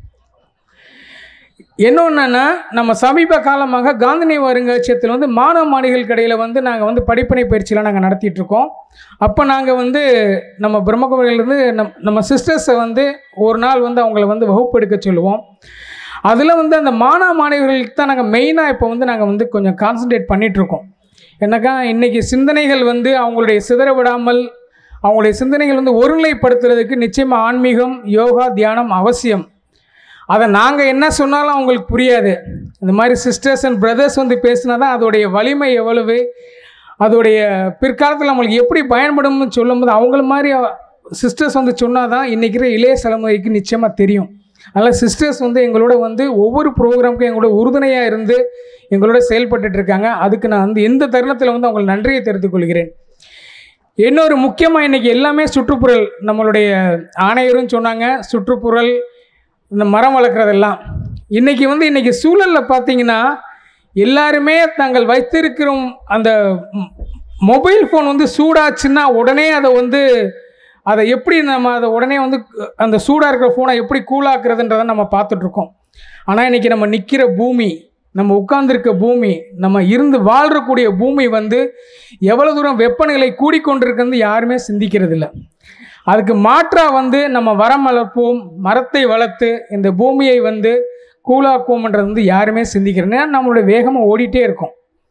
இன்னொன்றுன்னா நம்ம சமீப காலமாக காந்தி நினைவு அருங்காட்சியகத்தில் வந்து மாணவ மாணவிகள் கடையில் வந்து நாங்கள் வந்து படிப்பனை பயிற்சியெலாம் நாங்கள் நடத்திட்டு இருக்கோம் அப்போ நாங்கள் வந்து நம்ம பிரம்மகுமாரிலேருந்து நம் நம்ம சிஸ்டர்ஸை வந்து ஒரு நாள் வந்து அவங்கள வந்து வகுப்பு எடுக்க சொல்லுவோம் அதில் வந்து அந்த மாணவ மாணவிகளுக்கு தான் நாங்கள் மெயினாக இப்போ வந்து நாங்கள் வந்து கொஞ்சம் கான்சன்ட்ரேட் பண்ணிகிட்ருக்கோம் என்னக்கா இன்றைக்கி சிந்தனைகள் வந்து அவங்களுடைய சிதற விடாமல் அவங்களுடைய சிந்தனைகள் வந்து ஒருநிலைப்படுத்துறதுக்கு நிச்சயமாக ஆன்மீகம் யோகா தியானம் அவசியம் அதை நாங்கள் என்ன சொன்னாலும் அவங்களுக்கு புரியாது இந்த மாதிரி சிஸ்டர்ஸ் அண்ட் பிரதர்ஸ் வந்து பேசினா தான் அதோடைய வலிமை எவ்வளவு அதோடைய பிற்காலத்தில் நம்மளுக்கு எப்படி பயன்படும்னு சொல்லும்போது அவங்கள மாதிரி சிஸ்டர்ஸ் வந்து சொன்னால் தான் இன்றைக்கி இருக்கிற இளைய தலைமுறைக்கு நிச்சயமாக தெரியும் அதனால் சிஸ்டர்ஸ் வந்து எங்களோட வந்து ஒவ்வொரு ப்ரோக்ராமுக்கும் எங்களோட உறுதுணையாக இருந்து எங்களோட செயல்பட்டுட்டு இருக்காங்க அதுக்கு நான் வந்து எந்த தருணத்தில் வந்து அவங்களுக்கு நன்றியை தெரிவித்துக் கொள்கிறேன் இன்னொரு முக்கியமாக இன்றைக்கி எல்லாமே சுற்றுப்புறல் நம்மளுடைய ஆணையரும் சொன்னாங்க சுற்றுப்புறல் இந்த மரம் வளர்க்குறதெல்லாம் இன்றைக்கி வந்து இன்றைக்கி சூழலில் பார்த்தீங்கன்னா எல்லாருமே தாங்கள் வைத்திருக்கிற அந்த ம்- மொபைல் ஃபோன் வந்து சூடாச்சுன்னா உடனே அதை வந்து அதை எப்படி நம்ம அதை உடனே வந்து அந்த சூடாக இருக்கிற ஃபோனை எப்படி கூலாக்குறதுன்றதை நம்ம பார்த்துட்ருக்கோம் ஆனால் இன்றைக்கி நம்ம நிற்கிற பூமி நம்ம உட்கார்ந்திருக்க பூமி நம்ம இருந்து வாழ்றக்கூடிய பூமி வந்து எவ்வளோ தூரம் வெப்பநிலை கூடிக்கொண்டிருக்கிறது யாருமே சிந்திக்கிறதில்ல அதுக்கு மாற்றாக வந்து நம்ம மரம் வளர்ப்போம் மரத்தை வளர்த்து இந்த பூமியை வந்து கூலாக்குவோம்ன்றது வந்து யாருமே சிந்திக்கிறேன் ஏன்னா நம்மளுடைய வேகமாக ஓடிட்டே இருக்கும்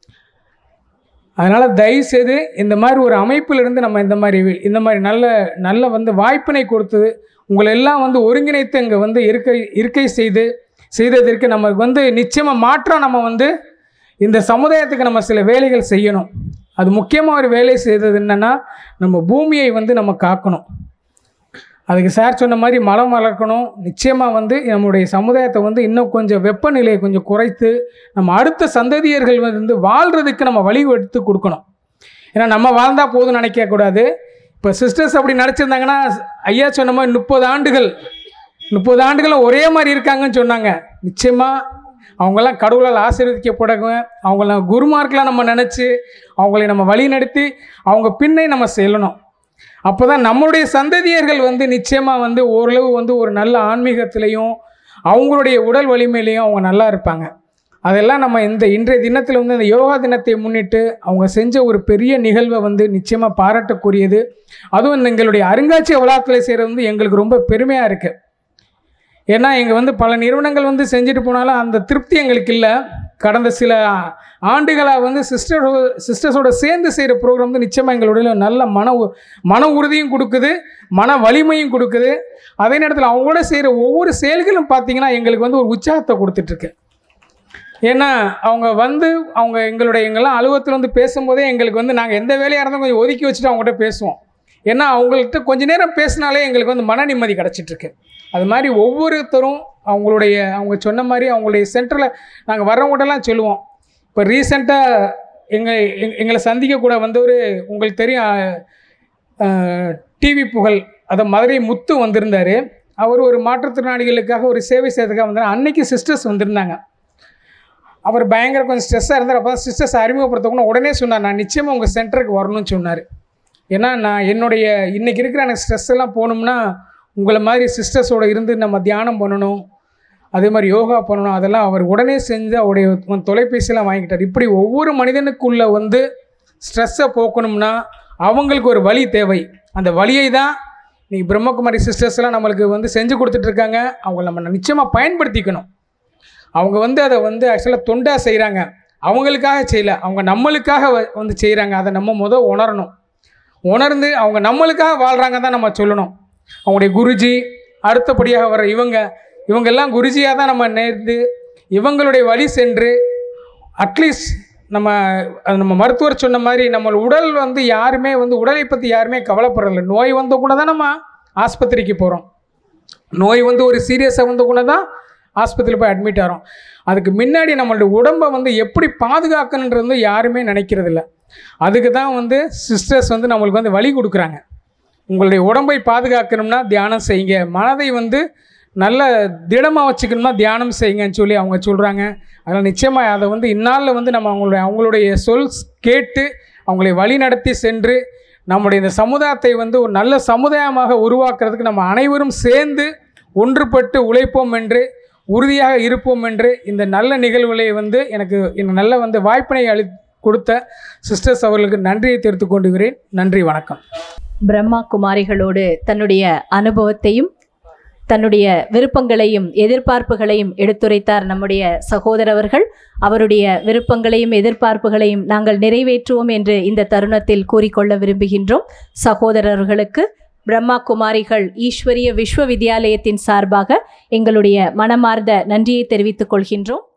அதனால் தயவுசெய்து இந்த மாதிரி ஒரு அமைப்பிலிருந்து நம்ம இந்த மாதிரி இந்த மாதிரி நல்ல நல்ல வந்து வாய்ப்பினை கொடுத்து உங்களை எல்லாம் வந்து ஒருங்கிணைத்து இங்கே வந்து இருக்கை இருக்கை செய்து செய்ததற்கு நமக்கு வந்து நிச்சயமாக மாற்றம் நம்ம வந்து இந்த சமுதாயத்துக்கு நம்ம சில வேலைகள் செய்யணும் அது முக்கியமாக ஒரு வேலை செய்தது என்னென்னா நம்ம பூமியை வந்து நம்ம காக்கணும் அதுக்கு சார் சொன்ன மாதிரி மரம் வளர்க்கணும் நிச்சயமாக வந்து நம்முடைய சமுதாயத்தை வந்து இன்னும் கொஞ்சம் வெப்பநிலையை கொஞ்சம் குறைத்து நம்ம அடுத்த சந்ததியர்கள் வந்து வாழ்கிறதுக்கு நம்ம வழி எடுத்து கொடுக்கணும் ஏன்னா நம்ம வாழ்ந்தால் போதும் நினைக்கக்கூடாது இப்போ சிஸ்டர்ஸ் அப்படி நினச்சிருந்தாங்கன்னா ஐயா சொன்ன மாதிரி முப்பது ஆண்டுகள் முப்பது ஆண்டுகளும் ஒரே மாதிரி இருக்காங்கன்னு சொன்னாங்க நிச்சயமாக அவங்கெல்லாம் கடவுளால் ஆசீர்வதிக்கப்படங்க அவங்கள குருமார்க்கெலாம் நம்ம நினச்சி அவங்களை நம்ம வழி நடத்தி அவங்க பின்னே நம்ம செல்லணும் அப்போ தான் நம்மளுடைய சந்ததியர்கள் வந்து நிச்சயமாக வந்து ஓரளவு வந்து ஒரு நல்ல ஆன்மீகத்திலையும் அவங்களுடைய உடல் வலிமையிலையும் அவங்க நல்லா இருப்பாங்க அதெல்லாம் நம்ம இந்த இன்றைய தினத்தில் வந்து இந்த யோகா தினத்தை முன்னிட்டு அவங்க செஞ்ச ஒரு பெரிய நிகழ்வை வந்து நிச்சயமாக பாராட்டக்கூடியது அதுவும் இந்த எங்களுடைய அருங்காட்சியக வளாகத்தில் செய்கிறது வந்து எங்களுக்கு ரொம்ப பெருமையாக இருக்குது ஏன்னா இங்கே வந்து பல நிறுவனங்கள் வந்து செஞ்சுட்டு போனாலும் அந்த திருப்தி எங்களுக்கு இல்லை கடந்த சில ஆண்டுகளாக வந்து சிஸ்டர் சிஸ்டர்ஸோட சேர்ந்து செய்கிற ப்ரோக்ராம் வந்து நிச்சயமாக எங்களுடைய நல்ல மன உ- மன உறுதியும் கொடுக்குது மன வலிமையும் கொடுக்குது அதே நேரத்தில் அவங்களோட செய்கிற ஒவ்வொரு செயல்களும் பார்த்தீங்கன்னா எங்களுக்கு வந்து ஒரு உற்சாகத்தை கொடுத்துட்ருக்கு ஏன்னா அவங்க வந்து அவங்க எங்களுடைய எங்கெல்லாம் அலுவலகத்தில் வந்து பேசும்போதே எங்களுக்கு வந்து நாங்கள் எந்த வேலையாக இருந்தாலும் கொஞ்சம் ஒதுக்கி வச்சுட்டு அவங்ககிட்ட பேசுவோம் ஏன்னா அவங்கள்ட்ட கொஞ்ச நேரம் பேசினாலே எங்களுக்கு வந்து மன நிம்மதி கிடச்சிட்ருக்கு அது மாதிரி ஒவ்வொருத்தரும் அவங்களுடைய அவங்க சொன்ன மாதிரி அவங்களுடைய சென்டரில் நாங்கள் வர்றவங்கள்ட்டலாம் சொல்லுவோம் இப்போ ரீசெண்டாக எங்கள் எங் எங்களை சந்திக்க கூட வந்தவர் உங்களுக்கு தெரியும் டிவி புகழ் அதை மதுரை முத்து வந்திருந்தார் அவர் ஒரு மாற்றுத்திறனாளிகளுக்காக ஒரு சேவை செய்யறதுக்காக வந்தார் அன்னைக்கு சிஸ்டர்ஸ் வந்திருந்தாங்க அவர் பயங்கர கொஞ்சம் ஸ்ட்ரெஸ்ஸாக இருந்தார் அப்போ சிஸ்டர்ஸ் அறிமுகப்படுத்தக்கூட உடனே சொன்னார் நான் நிச்சயமாக உங்கள் சென்டருக்கு வரணும்னு சொன்னார் ஏன்னா நான் என்னுடைய இன்றைக்கி இருக்கிற எனக்கு ஸ்ட்ரெஸ் எல்லாம் போகணும்னா உங்களை மாதிரி சிஸ்டர்ஸோட இருந்து நம்ம தியானம் பண்ணணும் அதே மாதிரி யோகா பண்ணணும் அதெல்லாம் அவர் உடனே செஞ்சு அவருடைய தொலைபேசியெல்லாம் வாங்கிக்கிட்டார் இப்படி ஒவ்வொரு மனிதனுக்குள்ளே வந்து ஸ்ட்ரெஸ்ஸை போக்கணும்னா அவங்களுக்கு ஒரு வழி தேவை அந்த வழியை தான் இன்னைக்கு பிரம்மகுமாரி சிஸ்டர்ஸ்லாம் நம்மளுக்கு வந்து செஞ்சு கொடுத்துட்ருக்காங்க அவங்கள நம்ம நிச்சயமாக பயன்படுத்திக்கணும் அவங்க வந்து அதை வந்து ஆக்சுவலாக தொண்டாக செய்கிறாங்க அவங்களுக்காக செய்யல அவங்க நம்மளுக்காக வ- வந்து செய்கிறாங்க அதை நம்ம முத உணரணும் உணர்ந்து அவங்க நம்மளுக்காக வாழ்கிறாங்க தான் நம்ம சொல்லணும் அவங்களுடைய குருஜி அடுத்தபடியாக வர இவங்க இவங்கெல்லாம் குருஜியாக தான் நம்ம நேர்ந்து இவங்களுடைய வழி சென்று அட்லீஸ்ட் நம்ம அது நம்ம மருத்துவர் சொன்ன மாதிரி நம்ம உடல் வந்து யாருமே வந்து உடலை பற்றி யாருமே கவலைப்படுறதில்ல நோய் வந்த கூட தான் நம்ம ஆஸ்பத்திரிக்கு போகிறோம் நோய் வந்து ஒரு சீரியஸாக வந்த கூட தான் ஆஸ்பத்திரியில் போய் அட்மிட் ஆகிறோம் அதுக்கு முன்னாடி நம்மளுடைய உடம்பை வந்து எப்படி பாதுகாக்கணுன்றது வந்து யாருமே நினைக்கிறதில்ல அதுக்கு தான் வந்து சிஸ்டர்ஸ் வந்து நம்மளுக்கு வந்து வழி கொடுக்குறாங்க உங்களுடைய உடம்பை பாதுகாக்கணும்னா தியானம் செய்யுங்க மனதை வந்து நல்ல திடமாக வச்சுக்கணும்னா தியானம் செய்யுங்கன்னு சொல்லி அவங்க சொல்கிறாங்க அதனால் நிச்சயமாக அதை வந்து இந்நாளில் வந்து நம்ம அவங்களுடைய அவங்களுடைய சொல் கேட்டு அவங்களை வழி நடத்தி சென்று நம்முடைய இந்த சமுதாயத்தை வந்து ஒரு நல்ல சமுதாயமாக உருவாக்குறதுக்கு நம்ம அனைவரும் சேர்ந்து ஒன்றுபட்டு உழைப்போம் என்று உறுதியாக இருப்போம் என்று இந்த நல்ல நிகழ்வுகளை வந்து எனக்கு இந்த நல்ல வந்து வாய்ப்பினை அளி கொடுத்த சிஸ்டர்ஸ் அவர்களுக்கு நன்றியை தெரிவித்துக் கொண்டுகிறேன் நன்றி வணக்கம் பிரம்மா குமாரிகளோடு தன்னுடைய அனுபவத்தையும் தன்னுடைய விருப்பங்களையும் எதிர்பார்ப்புகளையும் எடுத்துரைத்தார் நம்முடைய சகோதரவர்கள் அவருடைய விருப்பங்களையும் எதிர்பார்ப்புகளையும் நாங்கள் நிறைவேற்றுவோம் என்று இந்த தருணத்தில் கூறிக்கொள்ள விரும்புகின்றோம் சகோதரர்களுக்கு பிரம்மா குமாரிகள் ஈஸ்வரிய விஸ்வ வித்யாலயத்தின் சார்பாக எங்களுடைய மனமார்ந்த நன்றியை தெரிவித்துக் கொள்கின்றோம்